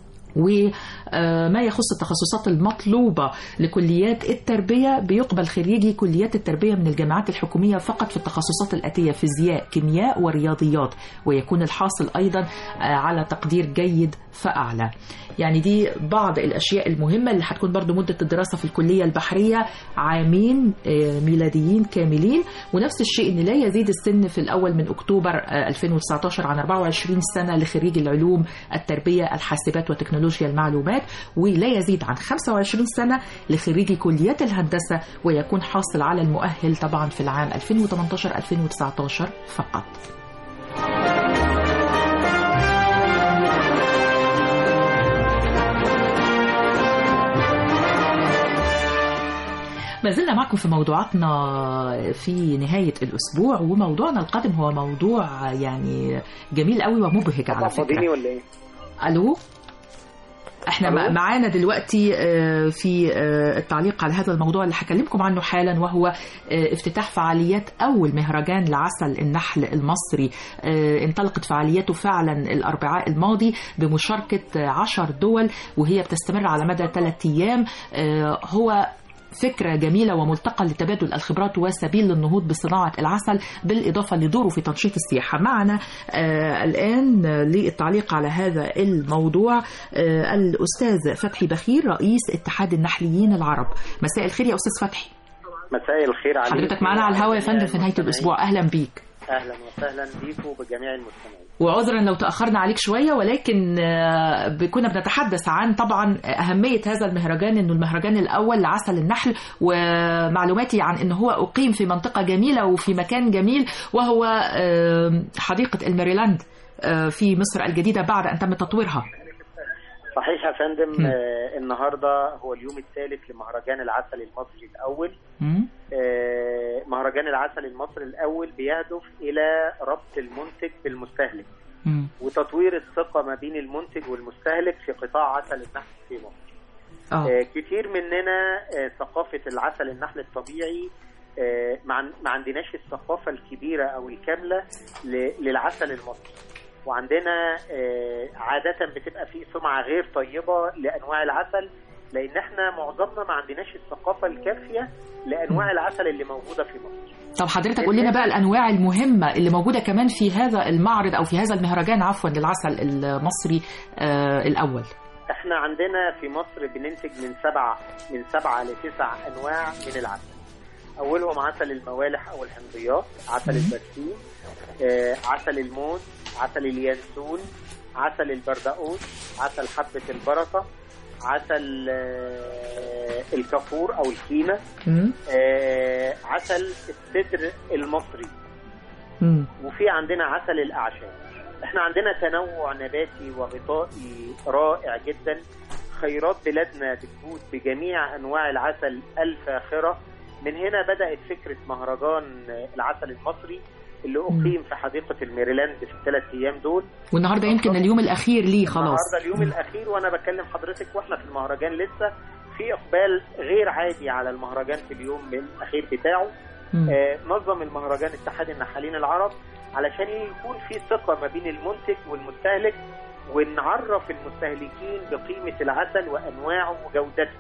وما يخص التخصصات المطلوبة لكليات التربية بيقبل خريجي كليات التربية من الجامعات الحكومية فقط في التخصصات الآتية فيزياء كيمياء ورياضيات ويكون الحاصل أيضا على تقدير جيد فأعلى يعني دي بعض الأشياء المهمة اللي هتكون برضو مدة الدراسة في الكلية البحرية عامين آه، ميلاديين كاملين ونفس الشيء أن لا يزيد السن في الأول من أكتوبر آه، 2019 عن 24 سنة لخريج العلوم التربية الحاسبات وتكنولوجيا المعلومات ولا يزيد عن 25 سنة لخريجي كليات الهندسة ويكون حاصل على المؤهل طبعا في العام 2018-2019 فقط ما زلنا معكم في موضوعاتنا في نهاية الأسبوع وموضوعنا القادم هو موضوع يعني جميل قوي ومبهج على فاضيني فكرة ولا ايه؟ ألو احنا ألو؟ معانا دلوقتي آه، في آه، التعليق على هذا الموضوع اللي هكلمكم عنه حالا وهو آه، افتتاح فعاليات اول مهرجان لعسل النحل المصري آه، انطلقت فعالياته فعلا الاربعاء الماضي بمشاركه آه، عشر دول وهي بتستمر على مدى ثلاثة ايام آه، هو فكرة جميلة وملتقى لتبادل الخبرات وسبيل للنهوض بصناعة العسل بالإضافة لدوره في تنشيط السياحة معنا آه الآن آه، للتعليق على هذا الموضوع آه الأستاذ فتحي بخير رئيس اتحاد النحليين العرب مساء الخير يا أستاذ فتحي مساء الخير عليكم حضرتك معنا على الهواء يا فندم في نهاية الأسبوع أهلا بيك اهلا وسهلا بيكم وبجميع المستمعين وعذرا لو تأخرنا عليك شوية ولكن آه، كنا بنتحدث عن طبعا أهمية هذا المهرجان أنه المهرجان الأول لعسل النحل ومعلوماتي عن أنه هو أقيم في منطقة جميلة وفي مكان جميل وهو آه، حديقة الميريلاند آه، في مصر الجديدة بعد أن تم تطويرها صحيح يا فندم مم. آه النهارده هو اليوم الثالث لمهرجان العسل المصري الاول مم. آه مهرجان العسل المصري الاول بيهدف الى ربط المنتج بالمستهلك مم. وتطوير الثقه ما بين المنتج والمستهلك في قطاع عسل النحل في مصر آه. آه، كتير مننا آه، ثقافة العسل النحل الطبيعي آه، ما عن- ما عندناش الثقافة الكبيرة أو الكاملة ل- للعسل المصري وعندنا آه، عادة بتبقى فيه سمعة غير طيبة لأنواع العسل لأن احنا معظمنا ما عندناش الثقافة الكافية لأنواع العسل اللي موجودة في مصر طب حضرتك قول لنا بقى الانواع المهمه اللي موجوده كمان في هذا المعرض او في هذا المهرجان عفوا للعسل المصري آه الاول احنا عندنا في مصر بننتج من سبع من سبعة لتسع انواع من العسل اولهم عسل الموالح او الحمضيات عسل البرسيم آه، عسل الموز عسل اليانسون عسل البردقوش عسل حبة البركة عسل آه، الكافور او الكينة مم. آه، عسل السدر المصري مم. وفي عندنا عسل الاعشاب احنا عندنا تنوع نباتي وغطائي رائع جدا خيرات بلادنا بتجود بجميع انواع العسل الفاخره من هنا بدات فكره مهرجان العسل المصري اللي اقيم في حديقه الميريلاند في الثلاث ايام دول والنهارده يمكن اليوم الاخير ليه خلاص النهارده اليوم الاخير وانا بكلم حضرتك واحنا في المهرجان لسه في اقبال غير عادي على المهرجان في اليوم الاخير بتاعه مم. آه، نظم المهرجان اتحاد النحالين العرب علشان يكون في ثقة ما بين المنتج والمستهلك ونعرف المستهلكين بقيمة العسل وأنواعه وجودته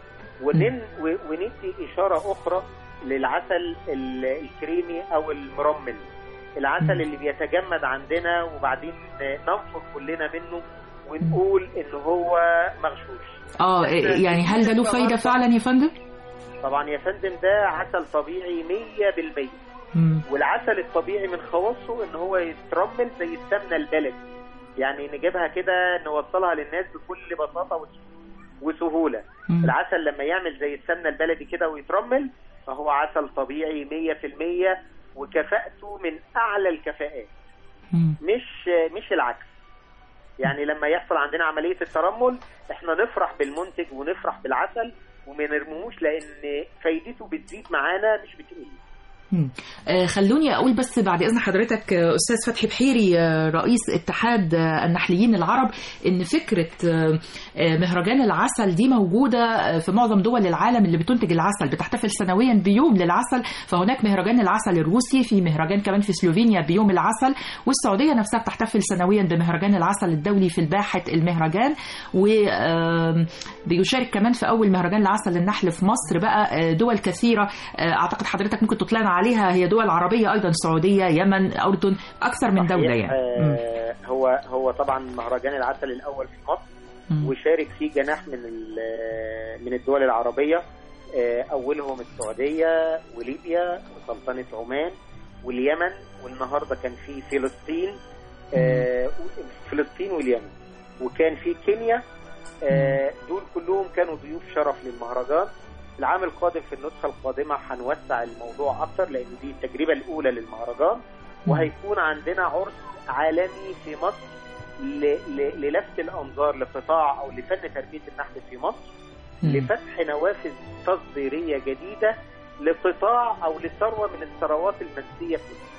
ونن و- وندي إشارة أخرى للعسل ال- الكريمي أو المرمل العسل اللي بيتجمد عندنا وبعدين ننفر كلنا منه ونقول إن هو مغشوش اه يعني هل ده له فايده فعلا يا فندم طبعا يا فندم ده عسل طبيعي 100% مم. والعسل الطبيعي من خواصه ان هو يترمل زي السمنه البلدي يعني نجيبها كده نوصلها للناس بكل بساطه وس- وسهوله مم. العسل لما يعمل زي السمنه البلدي كده ويترمل فهو عسل طبيعي 100% وكفاءته من اعلى الكفاءات مم. مش مش العكس يعني لما يحصل عندنا عمليه الترمل احنا نفرح بالمنتج ونفرح بالعسل وما نرموش لان فايدته بتزيد معانا مش بتقل مم. آه، خلوني اقول بس بعد اذن حضرتك آه، استاذ فتحي بحيري آه، رئيس اتحاد آه، النحليين العرب ان فكره آه، آه، مهرجان العسل دي موجوده آه، في معظم دول العالم اللي بتنتج العسل بتحتفل سنويا بيوم للعسل فهناك مهرجان العسل الروسي في مهرجان كمان في سلوفينيا بيوم العسل والسعوديه نفسها بتحتفل سنويا بمهرجان العسل الدولي في الباحه المهرجان وبيشارك كمان في اول مهرجان العسل النحل في مصر بقى آه، دول كثيره آه، اعتقد حضرتك ممكن تطلعنا عليها هي دول عربيه ايضا السعوديه يمن اردن اكثر من دوله يعني مم. آه، هو هو طبعا مهرجان العسل الاول في مصر مم. وشارك فيه جناح من ال- من الدول العربيه آه، اولهم السعوديه وليبيا وسلطنه عمان واليمن والنهارده كان في فلسطين آه، فلسطين واليمن وكان في كينيا آه، دول كلهم كانوا ضيوف شرف للمهرجان العام القادم في النسخه القادمه هنوسع الموضوع اكتر لان دي التجربه الاولى للمهرجان وهيكون عندنا عرس عالمي في مصر ل- ل- للفت الانظار لقطاع او لفن تربيه النحل في مصر لفتح نوافذ تصديريه جديده لقطاع او لثروه من الثروات الماديه في مصر.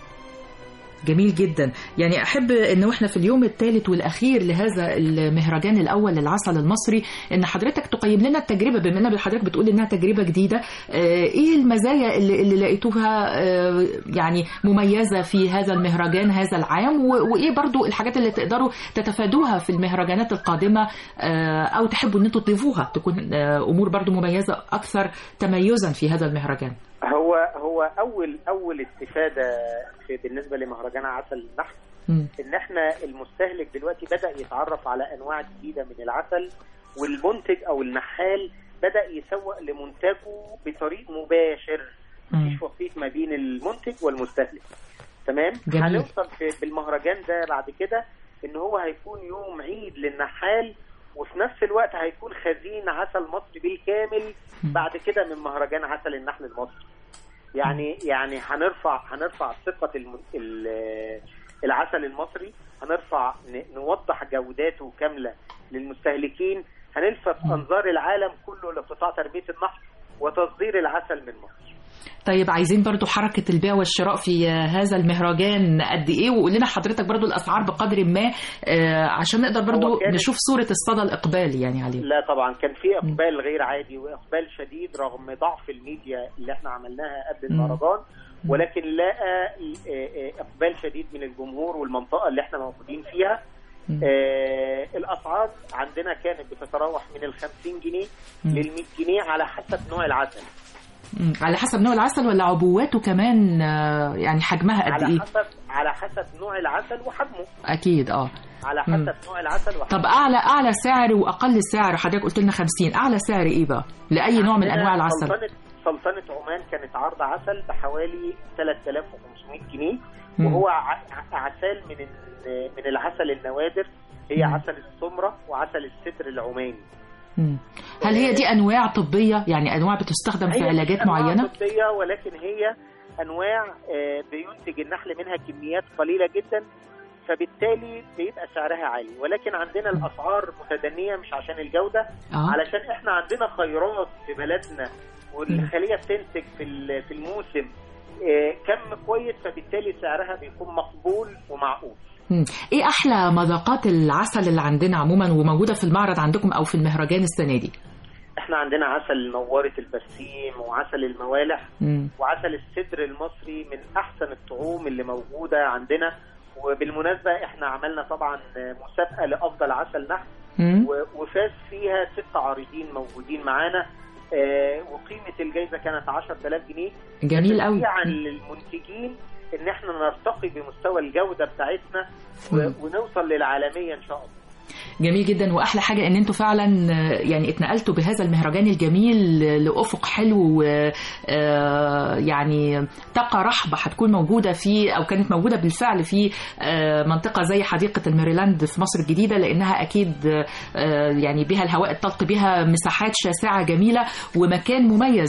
جميل جدا يعني احب ان احنا في اليوم الثالث والاخير لهذا المهرجان الاول للعسل المصري ان حضرتك تقيم لنا التجربه بما ان حضرتك بتقول انها تجربه جديده آه، ايه المزايا اللي, اللي لقيتوها آه، يعني مميزه في هذا المهرجان هذا العام و- وايه برضو الحاجات اللي تقدروا تتفادوها في المهرجانات القادمه آه، او تحبوا ان انتوا تضيفوها تكون آه، امور برضو مميزه اكثر تميزا في هذا المهرجان هو هو اول اول استفاده في بالنسبه لمهرجان عسل النحل مم. ان احنا المستهلك دلوقتي بدا يتعرف على انواع جديده من العسل والمنتج او النحال بدا يسوق لمنتجه بطريق مباشر مفيش وسيط ما بين المنتج والمستهلك تمام جميل. هنوصل في بالمهرجان ده بعد كده ان هو هيكون يوم عيد للنحال وفي نفس الوقت هيكون خزين عسل مصري بالكامل بعد كده من مهرجان عسل النحل المصري يعني يعني هنرفع هنرفع ثقة الم... ال- العسل المصري هنرفع ن- نوضح جوداته كاملة للمستهلكين هنلفت أنظار العالم كله لقطاع تربية النحل وتصدير العسل من مصر طيب عايزين برضو حركة البيع والشراء في هذا المهرجان قد ايه وقول لنا حضرتك برضو الاسعار بقدر ما آه، عشان نقدر برضو هو كانت- نشوف صورة الصدى الاقبالي يعني عليه لا طبعا كان في اقبال غير عادي واقبال شديد رغم ضعف الميديا اللي احنا عملناها قبل مم. المهرجان ولكن لقى آه، آه، اقبال شديد من الجمهور والمنطقه اللي احنا موجودين فيها آه، الاسعار عندنا كانت بتتراوح من ال 50 جنيه مم. لل 100 جنيه على حسب نوع العسل مم. على حسب نوع العسل ولا عبواته كمان آه، يعني حجمها قد على ايه حسب على حسب نوع العسل وحجمه اكيد اه على مم. حسب نوع العسل وحجمه طب اعلى اعلى سعر واقل سعر حضرتك قلت لنا 50 اعلى سعر ايه بقى لاي نوع من عندنا انواع العسل سلطنة سلطنة عمان كانت عرض عسل بحوالي 3500 جنيه مم. وهو ع- عسل من ال- من العسل النوادر هي مم. عسل السمرة وعسل الستر العماني مم. هل هي دي انواع طبيه يعني انواع بتستخدم في هي مش علاجات أنواع معينه طبية ولكن هي أنواع آه، بينتج النحل منها كميات قليلة جدا فبالتالي بيبقى سعرها عالي ولكن عندنا الأسعار متدنية مش عشان الجودة آه. علشان احنا عندنا خيرات في بلدنا والخلية بتنتج في ال- في الموسم آه، كم كويس فبالتالي سعرها بيكون مقبول ومعقول مم. ايه احلى مذاقات العسل اللي عندنا عموما وموجوده في المعرض عندكم او في المهرجان السنه دي احنا عندنا عسل نوارة البرسيم وعسل الموالح مم. وعسل السدر المصري من احسن الطعوم اللي موجوده عندنا وبالمناسبه احنا عملنا طبعا مسابقه لافضل عسل نحل مم. و- وفاز فيها ست عارضين موجودين معانا آه، وقيمه الجائزه كانت 10000 جنيه جميل قوي. تشجيعاً للمنتجين ان احنا نرتقي بمستوى الجوده بتاعتنا و- مم. ونوصل للعالميه ان شاء الله جميل جدا واحلى حاجه ان انتوا فعلا آه، يعني اتنقلتوا بهذا المهرجان الجميل آه، لافق حلو و آه، يعني طاقه رحبه هتكون موجوده في او كانت موجوده بالفعل في آه، منطقه زي حديقه الميريلاند في مصر الجديده لانها اكيد آه، يعني بها الهواء الطلق بها مساحات شاسعه جميله ومكان مميز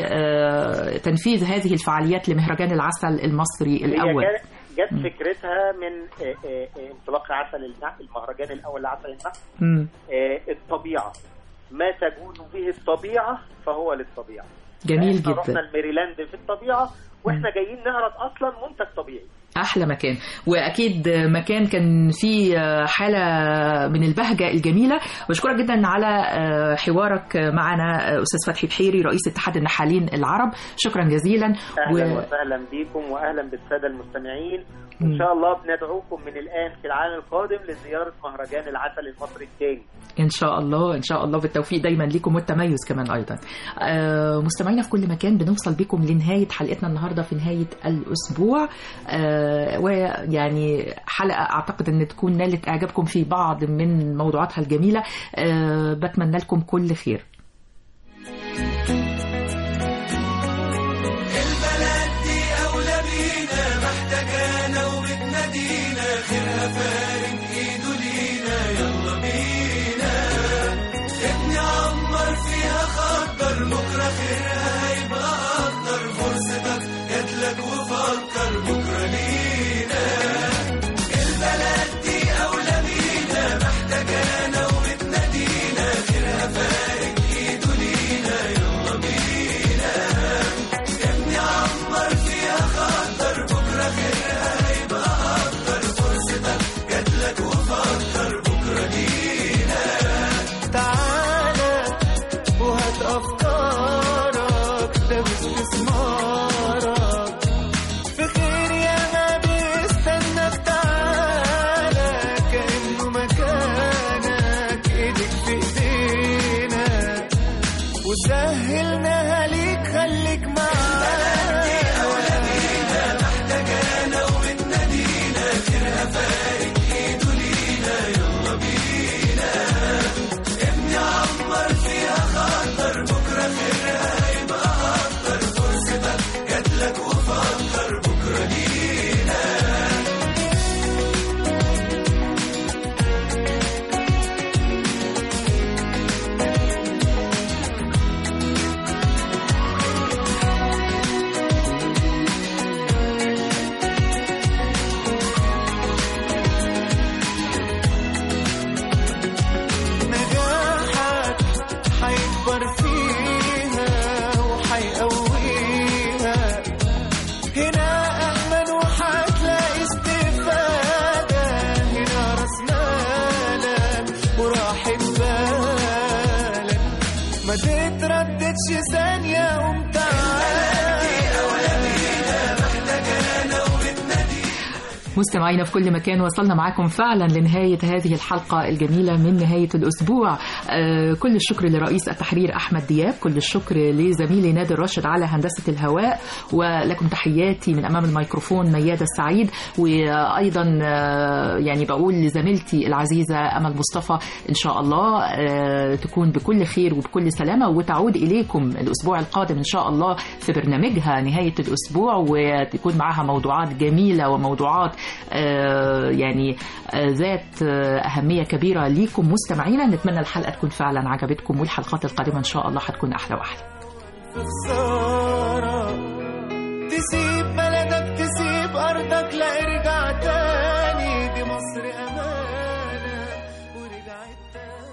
لتنفيذ هذه الفعاليات لمهرجان العسل المصري الاول هي جا- جت فكرتها من آه، آه، آه، انطلاق عسل النحل المهرجان الاول لعسل النحل مم. آه، الطبيعه ما تجود به الطبيعه فهو للطبيعه جميل احنا جدا. رحنا الميريلاند في الطبيعه واحنا جايين نعرض اصلا منتج طبيعي احلى مكان واكيد مكان كان فيه حاله من البهجه الجميله بشكرك جدا على حوارك معنا استاذ فتحي بحيري رئيس اتحاد النحالين العرب شكرا جزيلا اهلا وسهلا بكم واهلا بالساده المستمعين وان شاء الله بندعوكم من الان في العام القادم لزياره مهرجان العسل المصري الثاني ان شاء الله ان شاء الله بالتوفيق دايما ليكم والتميز كمان ايضا آه، مستمعينا في كل مكان بنوصل بكم لنهايه حلقتنا النهارده في نهايه الاسبوع آه، ويعني حلقه اعتقد ان تكون نالت اعجابكم في بعض من موضوعاتها الجميله آه، بتمنى لكم كل خير البلد دي أولى بينا محتاجانا وبتنادينا خيرها فارق إيده لينا يلا بينا ابني عمر فيها خطر بكرة خيرها هيبقى أكتر فرصتك جاتلك وفكر بكرة لينا البلد دي أولى بينا محتاجانا وبتنادينا خيرها فارق تضيعش ثانية قمت مستمعينا في كل مكان وصلنا معاكم فعلا لنهاية هذه الحلقة الجميلة من نهاية الأسبوع آه، كل الشكر لرئيس التحرير أحمد دياب كل الشكر لزميلي نادر راشد على هندسة الهواء ولكم تحياتي من أمام الميكروفون ميادة السعيد وأيضا آه، يعني بقول لزميلتي العزيزة أمل مصطفى إن شاء الله آه، تكون بكل خير وبكل سلامة وتعود إليكم الأسبوع القادم إن شاء الله في برنامجها نهاية الأسبوع وتكون معها موضوعات جميلة وموضوعات آه، يعني آه، ذات آه، أهمية كبيرة ليكم مستمعينا نتمنى الحلقة تكون فعلا عجبتكم والحلقات القادمة إن شاء الله هتكون أحلى وأحلى خسارة تسيب